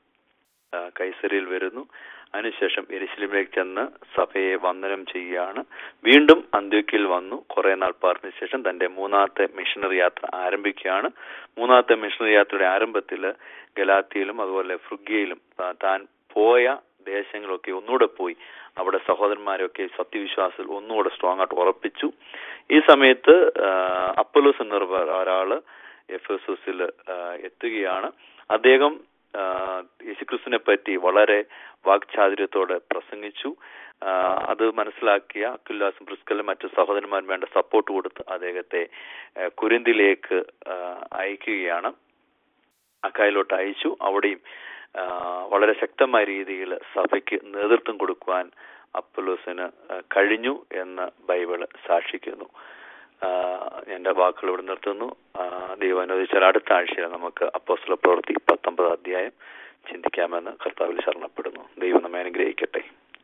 ആ, കൈസരിയിൽ വരുന്നു അതിനുശേഷം എരിശിലിമിലേക്ക് ചെന്ന് സഭയെ വന്ദനം ചെയ്യുകയാണ് വീണ്ടും അന്ത്യോക്കിൽ വന്നു കുറെ നാൾ പാർത്തിന് ശേഷം തന്റെ മൂന്നാമത്തെ മിഷണറി യാത്ര ആരംഭിക്കുകയാണ് മൂന്നാമത്തെ മിഷണറി യാത്രയുടെ ആരംഭത്തിൽ ഗലാത്തിയിലും അതുപോലെ ഫ്രുഗിയയിലും താ- താൻ പോയ ദേശങ്ങളൊക്കെ ഒന്നുകൂടെ പോയി അവിടെ സഹോദരന്മാരെയൊക്കെ സത്യവിശ്വാസത്തിൽ ഒന്നുകൂടെ സ്ട്രോങ് ആയിട്ട് ഉറപ്പിച്ചു ഈ സമയത്ത് ആ, അപ്പൊലോസ് എന്ന ഒരു ഒരാള് എഫ് എസ് എസിൽ എത്തുകയാണ് അദ്ദേഹം ആ, യേശുക്രിസ്തുവിനെ പറ്റി വളരെ വാക്ചാതുര്യത്തോടെ പ്രസംഗിച്ചു ആ, അത് മനസ്സിലാക്കിയ അക്കുല്ലാസും പ്രിസ്കലും മറ്റു സഹോദരന്മാരും വേണ്ട സപ്പോർട്ട് കൊടുത്ത് അദ്ദേഹത്തെ ആ, കുരിന്തിലേക്ക് ആ, അയക്കുകയാണ് അക്കായിലോട്ട് അയച്ചു അവിടെയും ആ, വളരെ ശക്തമായ രീതിയിൽ സഭയ്ക്ക് നേതൃത്വം കൊടുക്കുവാൻ അപ്പലോസിന് ആ, കഴിഞ്ഞു എന്ന് ബൈബിള് സാക്ഷിക്കുന്നു ആ, എന്റെ വാക്കുകൾ ഇവിടെ നിർത്തുന്നു ആ, ദൈവം അനുവദിച്ചാൽ അടുത്ത ആഴ്ചയിൽ നമുക്ക് അപ്പോസ്തല പ്രവൃത്തി പത്തൊമ്പത് അധ്യായം ചിന്തിക്കാമെന്ന് കർത്താവിൽ ശരണപ്പെടുന്നു ദൈവം നമ്മെ അനുഗ്രഹിക്കട്ടെ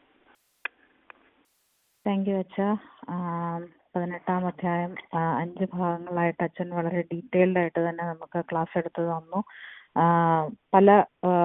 താങ്ക് യു അച്ഛ പതിനെട്ടാം അധ്യായം ആ, അഞ്ച് ഭാഗങ്ങളായിട്ട് അച്ഛൻ വളരെ ഡീറ്റെയിൽഡ് ആയിട്ട് തന്നെ നമുക്ക് ക്ലാസ് എടുത്ത് തന്നു ആ, പല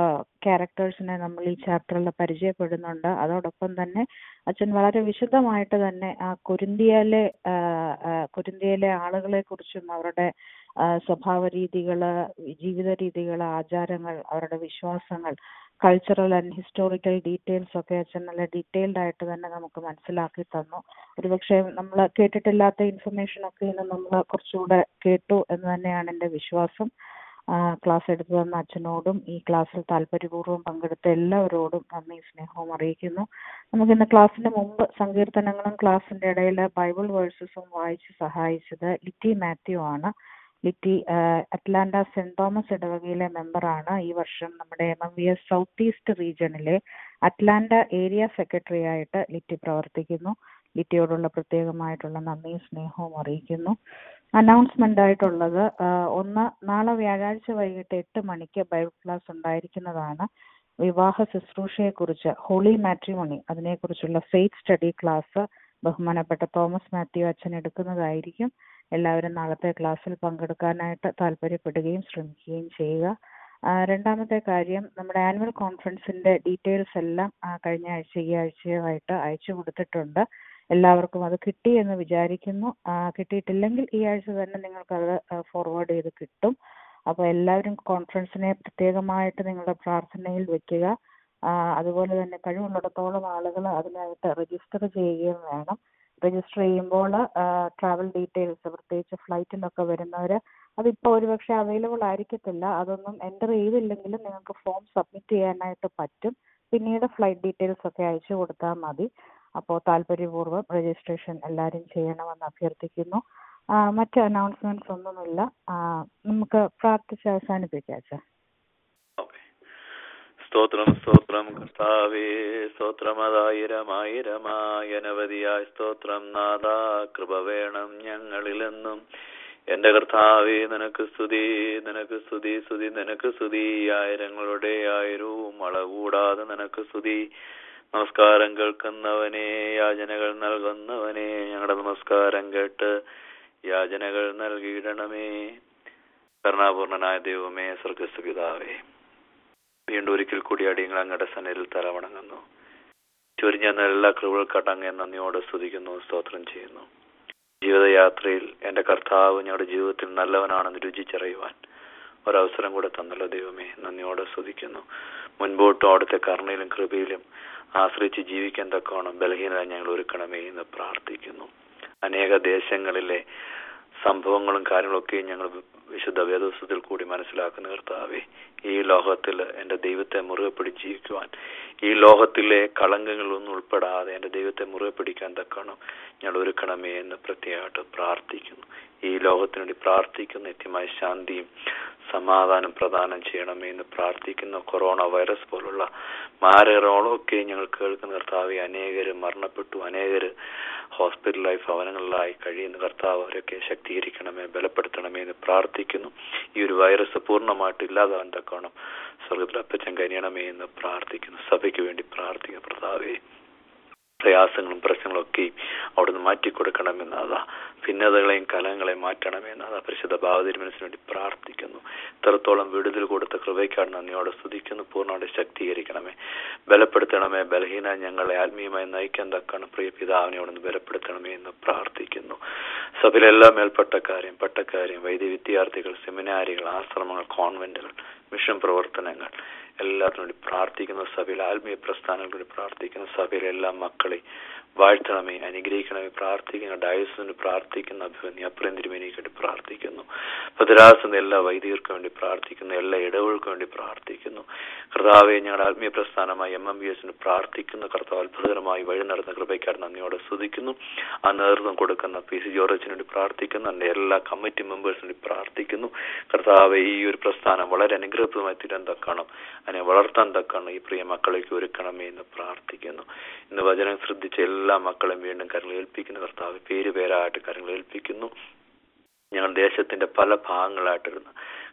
ക്യാരക്ടേഴ്സിനെ നമ്മൾ ഈ ചാപ്റ്ററിൽ പരിചയപ്പെടുന്നുണ്ട് അതോടൊപ്പം തന്നെ അച്ഛൻ വളരെ വിശദമായിട്ട് തന്നെ ആ കുരുന്തിയയിലെ ആ, ആ, കുരുന്തിയയിലെ ആളുകളെ കുറിച്ചും അവരുടെ ആ, സ്വഭാവ രീതികള് ജീവിത രീതികള് ആചാരങ്ങൾ അവരുടെ വിശ്വാസങ്ങൾ കൾച്ചറൽ ആൻഡ് ഹിസ്റ്റോറിക്കൽ ഡീറ്റെയിൽസ് ഒക്കെ അച്ഛൻ നല്ല ഡീറ്റെയിൽഡ് ആയിട്ട് തന്നെ നമുക്ക് മനസ്സിലാക്കി തന്നു ഒരുപക്ഷെ നമ്മൾ കേട്ടിട്ടില്ലാത്ത ഇൻഫർമേഷൻ ഒക്കെ ഇന്ന് നമ്മൾ കുറച്ചുകൂടെ കേട്ടു എന്ന് തന്നെയാണ് എൻ്റെ വിശ്വാസം ക്ലാസ് എടുത്തു തന്ന അച്ഛനോടും ഈ ക്ലാസ്സിൽ താല്പര്യപൂർവ്വം പങ്കെടുത്ത എല്ലാവരോടും നന്ദി സ്നേഹവും അറിയിക്കുന്നു നമുക്ക് ഇന്ന് ക്ലാസ്സിന് മുമ്പ് സങ്കീർത്തനങ്ങളും ക്ലാസ്സിന്റെ ഇടയിൽ ബൈബിൾ വേഴ്സസും വായിച്ച് സഹായിച്ചത് ലിറ്റി മാത്യു ആണ് ലിറ്റി ആഹ്, അറ്റ്ലാന്റ സെന്റ് തോമസ് ഇടവകയിലെ മെമ്പറാണ് ഈ വർഷം നമ്മുടെ M M V S south east റീജിയണിലെ അറ്റ്ലാന്റ ഏരിയ സെക്രട്ടറി ആയിട്ട് ലിറ്റി പ്രവർത്തിക്കുന്നു ലിറ്റിയോടുള്ള പ്രത്യേകമായിട്ടുള്ള നന്ദിയും സ്നേഹവും അറിയിക്കുന്നു അനൗൺസ്മെന്റ് ആയിട്ടുള്ളത് ആഹ്, ഒന്ന് നാളെ വ്യാഴാഴ്ച വൈകിട്ട് എട്ട് മണിക്ക് ബൈബിൾ ക്ലാസ് ഉണ്ടായിരിക്കുന്നതാണ് വിവാഹ ശുശ്രൂഷയെക്കുറിച്ച് ഹോളി മാട്രിമോണി അതിനെക്കുറിച്ചുള്ള ഫെയ്ത്ത് സ്റ്റഡി ക്ലാസ് ബഹുമാനപ്പെട്ട തോമസ് മാത്യു അച്ഛൻ എടുക്കുന്നതായിരിക്കും എല്ലാവരും നാളത്തെ ക്ലാസ്സിൽ പങ്കെടുക്കാനായിട്ട് താല്പര്യപ്പെടുകയും ശ്രമിക്കുകയും ചെയ്യുക ആ, രണ്ടാമത്തെ കാര്യം നമ്മുടെ ആനുവൽ കോൺഫറൻസിന്റെ ഡീറ്റെയിൽസ് എല്ലാം ആ, കഴിഞ്ഞ ആഴ്ച ഈ ആഴ്ചയുമായിട്ട് അയച്ചു കൊടുത്തിട്ടുണ്ട് എല്ലാവർക്കും അത് കിട്ടി എന്ന് വിചാരിക്കുന്നു ആ, കിട്ടിയിട്ടില്ലെങ്കിൽ ഈ ആഴ്ച തന്നെ നിങ്ങൾക്കത് ഫോർവേഡ് ചെയ്ത് കിട്ടും അപ്പോൾ എല്ലാവരും കോൺഫറൻസിനെ പ്രത്യേകമായിട്ട് നിങ്ങളുടെ പ്രാർത്ഥനയിൽ വെക്കുക ആ, അതുപോലെ തന്നെ കഴിവുള്ളിടത്തോളം ആളുകൾ അതിനായിട്ട് രജിസ്റ്റർ ചെയ്യുകയും വേണം രജിസ്റ്റർ ചെയ്യുമ്പോൾ ട്രാവൽ ഡീറ്റെയിൽസ് പ്രത്യേകിച്ച് ഫ്ലൈറ്റിലൊക്കെ വരുന്നവർ അതിപ്പോൾ ഒരുപക്ഷെ അവൈലബിൾ ആയിരിക്കത്തില്ല അതൊന്നും എൻ്റർ ചെയ്തില്ലെങ്കിലും നിങ്ങൾക്ക് ഫോം സബ്മിറ്റ് ചെയ്യാനായിട്ട് പറ്റും പിന്നീട് ഫ്ലൈറ്റ് ഡീറ്റെയിൽസ് ഒക്കെ അയച്ചു കൊടുത്താൽ മതി അപ്പോൾ താല്പര്യപൂർവ്വം രജിസ്ട്രേഷൻ എല്ലാവരും ചെയ്യണമെന്ന് അഭ്യർത്ഥിക്കുന്നു ആ, മറ്റ് അനൗൺസ്മെന്റ്സ് ഒന്നുമില്ല ആ, നമുക്ക് പ്രാർത്ഥിച്ച് അവസാനിപ്പിക്കാം അച്ഛാ ഓക്കെ സ്തോത്രം സ്തോത്രം കർത്താവേ സ്തോത്രമതായിരമായിരമായ അനവധിയായ സ്തോത്രം നാഥ കൃപ വേണം ഞങ്ങളിലെന്നും എന്റെ കർത്താവേ നിനക്ക് സ്തുതി നിനക്ക് സ്തുതി സ്തുതി നിനക്ക് സ്തുതി ആയിരങ്ങളുടെ ആയിരവും അളകൂടാതെ നിനക്ക് സ്തുതി നമസ്കാരം കേൾക്കുന്നവനെ യാചനകൾ നൽകുന്നവനെ ഞങ്ങളുടെ നമസ്കാരം കേട്ട് യാചനകൾ നൽകിയിടണമേ കരുണാപൂർണനായ ദൈവമേ സ്വർഗസ്ഥ പിതാവേ വീണ്ടും ഒരിക്കൽ കൂടി അടിയങ്ങൾ അങ്ങയുടെ സന്നിധിയിൽ തലവണങ്ങുന്നു ചൊരിഞ്ഞ എല്ലാ കൃപകൾക്കാട്ട് അങ്ങേ നന്ദിയോടെ സ്തുതിക്കുന്നു സ്തോത്രം ചെയ്യുന്നു ജീവിതയാത്രയിൽ എന്റെ കർത്താവ് ഞങ്ങളുടെ ജീവിതത്തിൽ നല്ലവനാണെന്ന് രുചിച്ചറിയുവാൻ ഒരവസരം കൂടെ തന്നല്ലോ ദൈവമേ നന്ദിയോടെ സ്തുതിക്കുന്നു മുൻപോട്ടും അവിടുത്തെ കരുണയിലും കൃപയിലും ആശ്രയിച്ച് ജീവിക്കാൻ തക്കവണ്ണം ബലഹീനത ഞങ്ങൾ ഒരുക്കണമേ എന്ന് പ്രാർത്ഥിക്കുന്നു അനേക ദേശങ്ങളിലെ സംഭവങ്ങളും കാര്യങ്ങളൊക്കെ ഞങ്ങൾ വിശുദ്ധ വേദോസ്തത്തിൽ കൂടി മനസ്സിലാക്കുന്ന കർത്താവേ ഈ ലോകത്തിൽ എൻ്റെ ദൈവത്തെ മുറുകെ പിടിച്ച് ജീവിക്കുവാൻ ഈ ലോകത്തിലെ കളങ്കങ്ങളൊന്നും ഉൾപ്പെടാതെ എൻ്റെ ദൈവത്തെ മുറുകെ പിടിക്കാൻ തക്കണം ഞങ്ങൾ ഒരുക്കണമേ എന്ന് പ്രത്യേകമായിട്ട് പ്രാർത്ഥിക്കുന്നു ഈ ലോകത്തിനു വേണ്ടി പ്രാർത്ഥിക്കുന്ന നിത്യമായ ശാന്തിയും സമാധാനം പ്രദാനം ചെയ്യണമേ എന്ന് പ്രാർത്ഥിക്കുന്ന കൊറോണ വൈറസ് പോലുള്ള മാരകങ്ങളൊക്കെ ഞങ്ങൾ കേൾക്കുന്ന കർത്താവെ അനേകര് മരണപ്പെട്ടു അനേകര് ഹോസ്പിറ്റലായി ഭവനങ്ങളിലായി കഴിയുന്ന കർത്താവ് അവരൊക്കെ ശക്തീകരിക്കണമേ ബലപ്പെടുത്തണമേ എന്ന് പ്രാർത്ഥിക്കുന്നു ഈ ഒരു വൈറസ് പൂർണ്ണമായിട്ട് ഇല്ലാതാവാൻ തക്കോണം സ്വർഗത്തിൽ അപ്പച്ചൻ കനിയണമേ എന്ന് പ്രാർത്ഥിക്കുന്നു സഭയ്ക്ക് വേണ്ടി പ്രാർത്ഥിക്കുന്നു കർത്താവേ പ്രയാസങ്ങളും പ്രശ്നങ്ങളും ഒക്കെ അവിടുന്ന് മാറ്റിക്കൊടുക്കണമെന്ന് അതാ ഭിന്നതകളെയും കലങ്ങളെയും മാറ്റണമെന്ന് അതാ പരിശുദ്ധ ഭാവതിരുമനസിന് വേണ്ടി പ്രാർത്ഥിക്കുന്നു ഇത്രത്തോളം വിടുതൽ കൊടുത്ത കൃപയ്ക്കാണ് നന്ദിയോടെ സ്തുതിക്കുന്നു പൂർണ്ണമായിട്ട് ശക്തീകരിക്കണമേ ബലപ്പെടുത്തണമേ ബലഹീന ഞങ്ങളെ ആത്മീയമായി നയിക്കാൻ തക്കാണ് പ്രിയ പിതാവിനെ അവിടുന്ന് ബലപ്പെടുത്തണമേ എന്ന് പ്രാർത്ഥിക്കുന്നു സഭയിലെ എല്ലാ മേൽപ്പട്ടക്കാരെയും പട്ടക്കാരെയും വൈദ്യ വിദ്യാർത്ഥികൾ സെമിനാരികൾ ആശ്രമങ്ങൾ കോൺവെന്റുകൾ മിഷൻ പ്രവർത്തനങ്ങൾ എല്ലാത്തിനും വേണ്ടി പ്രാർത്ഥിക്കുന്ന സഭയിൽ ആത്മീയ പ്രസ്ഥാനങ്ങൾക്ക് വേണ്ടി പ്രാർത്ഥിക്കുന്ന സഭയിലെ എല്ലാ മക്കളെ വാഴ്ത്തണമേ അനുഗ്രഹിക്കണമേ പ്രാർത്ഥിക്കുന്ന ഡയസിന് പ്രാർത്ഥിക്കുന്ന അഭിമന്യ അപ്രന്തിരുമേനിക്ക് വേണ്ടി പ്രാർത്ഥിക്കുന്നു ഭദ്രാസന എല്ലാ വൈദികർക്കും വേണ്ടി പ്രാർത്ഥിക്കുന്നു എല്ലാ ഇടവുകൾക്കും വേണ്ടി പ്രാർത്ഥിക്കുന്നു കർത്താവെ ഞങ്ങളുടെ ആത്മീയ പ്രസ്ഥാനമായി എം എം ബി എസിന് പ്രാർത്ഥിക്കുന്നു കർത്താവ് അത്ഭുതകരമായി വഴി നടന്ന കൃപയ്ക്കാട് നന്ദിയോടെ സ്തുതിക്കുന്നു ആ നേതൃത്വം കൊടുക്കുന്ന പി സി ജോർജിന് വേണ്ടി പ്രാർത്ഥിക്കുന്നു എൻ്റെ എല്ലാ കമ്മിറ്റി മെമ്പേഴ്സിന് വേണ്ടി പ്രാർത്ഥിക്കുന്നു കർത്താവെ ഈ ഒരു പ്രസ്ഥാനം വളരെ അനുഗ്രഹപ്രദമായി തീരാൻ തക്കണം അതിനെ വളർത്താൻ തക്കണം ഈ പ്രിയ മക്കളേക്ക് ഒരുക്കണമേ എന്ന് പ്രാർത്ഥിക്കുന്നു ഇന്ന് വചനം ശ്രദ്ധിച്ച എല്ലാ മക്കളെയും വീണ്ടും കരങ്ങൾ ഏൽപ്പിക്കുന്നു കർത്താവ് പേര് പേരായിട്ട് കരങ്ങൾ ഏൽപ്പിക്കുന്നു ഞങ്ങൾ ദേശത്തിന്റെ പല ഭാഗങ്ങളായിട്ടിരുന്ന്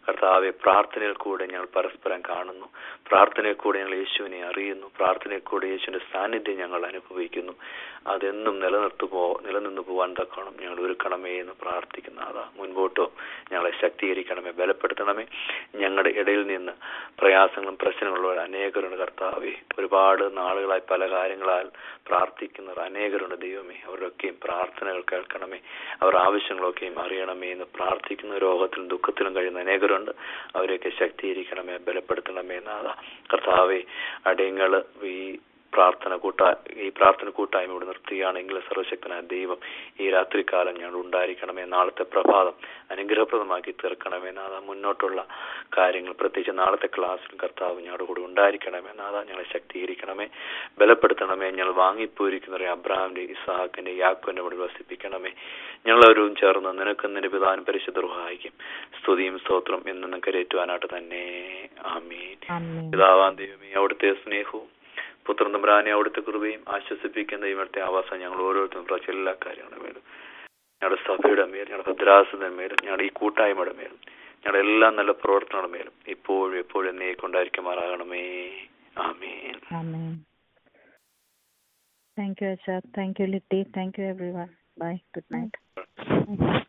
കർത്താവെ പ്രാർത്ഥനയിൽ കൂടെ ഞങ്ങൾ പരസ്പരം കാണുന്നു പ്രാർത്ഥനയിൽ കൂടെ ഞങ്ങൾ യേശുവിനെ അറിയുന്നു പ്രാർത്ഥനയിൽ കൂടെ യേശുവിന്റെ സാന്നിധ്യം ഞങ്ങൾ അനുഭവിക്കുന്നു അതെന്നും നിലനിർത്തു പോ നിലനിന്ന് പോവാൻ തക്കണം ഞങ്ങൾ ഒരുക്കണമേ എന്ന് പ്രാർത്ഥിക്കുന്ന അതാ മുൻപോട്ടോ ഞങ്ങളെ ശക്തീകരിക്കണമേ ബലപ്പെടുത്തണമേ ഞങ്ങളുടെ ഇടയിൽ നിന്ന് പ്രയാസങ്ങളും പ്രശ്നങ്ങളുള്ള അനേകരുണ്ട് കർത്താവെ ഒരുപാട് നാളുകളായി പല കാര്യങ്ങളാൽ പ്രാർത്ഥിക്കുന്നവർ അനേകരുണ്ട് ദൈവമേ അവരൊക്കെയും പ്രാർത്ഥനകൾ കേൾക്കണമേ അവർ ആവശ്യങ്ങളൊക്കെയും അറിയണമേ എന്ന് പ്രാർത്ഥിക്കുന്ന രോഗത്തിലും ദുഃഖത്തിലും കഴിയുന്ന അനേകരുണ്ട് അവരെയൊക്കെ ശക്തീകരിക്കണമേ ബലപ്പെടുത്തണമേ എന്നാതാ കർത്താവെ അടയങ്ങൾ ഈ പ്രാർത്ഥന കൂട്ടാ ഈ പ്രാർത്ഥന കൂട്ടായ്മ ഇവിടെ നിർത്തുകയാണെങ്കിൽ സർവശക്തനായ ദൈവം ഈ രാത്രികാലം ഞങ്ങൾ ഉണ്ടായിരിക്കണമേ നാളത്തെ പ്രഭാതം അനുഗ്രഹപ്രദമാക്കി തീർക്കണമേ നാഥ മുന്നോട്ടുള്ള കാര്യങ്ങൾ പ്രത്യേകിച്ച് നാളത്തെ ക്ലാസ്സിലും കർത്താവ് ഞങ്ങളുടെ കൂടെ ഉണ്ടായിരിക്കണമേ നാഥ ഞങ്ങളെ ശക്തീകരിക്കണമേ ബലപ്പെടുത്തണമേ ഞങ്ങൾ വാങ്ങിപ്പോയിരിക്കുന്ന ഒരു അബ്രാഹിന്റെ ഇസാഖിന്റെ യാക്കോന്റെ കൂടെ വസിപ്പിക്കണമേ ഞങ്ങളവരും ചേർന്ന് നിനക്ക് നിന്റെ പിതാവിനും പരിശുദ്ധ സഹായിക്കും സ്തുതിയും സ്തോത്രം എന്നും കരയേറ്റുവാനായിട്ട് തന്നെ ആമീൻ ആമേൻ. പിതാവാൻ ദൈവമേ അവിടുത്തെ സ്നേഹവും പുത്രൻ തമ്പുരാനെ അവിടുത്തെ കൃപയും ആശ്വസിപ്പിക്കുന്ന ഇവിടുത്തെ ആവാസം ഞങ്ങൾ ഓരോരുത്തരും പ്രാവശ്യം എല്ലാ കാര്യങ്ങളും മേലും ഞങ്ങളുടെ സഭയുടെ മേലും ഞങ്ങളുടെ ഭദ്രാസനയുടെ മേലും ഞങ്ങളുടെ ഈ കൂട്ടായ്മയുടെ മേലും ഞങ്ങളുടെ എല്ലാ നല്ല പ്രവർത്തനങ്ങളുടെ മേലും ഇപ്പോഴും എപ്പോഴും എന്നേക്കൊണ്ടായിരിക്കുമാറാകണമേ ആമേൻ ആമേൻ താങ്ക് യു അച്ഛാ താങ്ക് യു ലിറ്റി thank you every one bye good night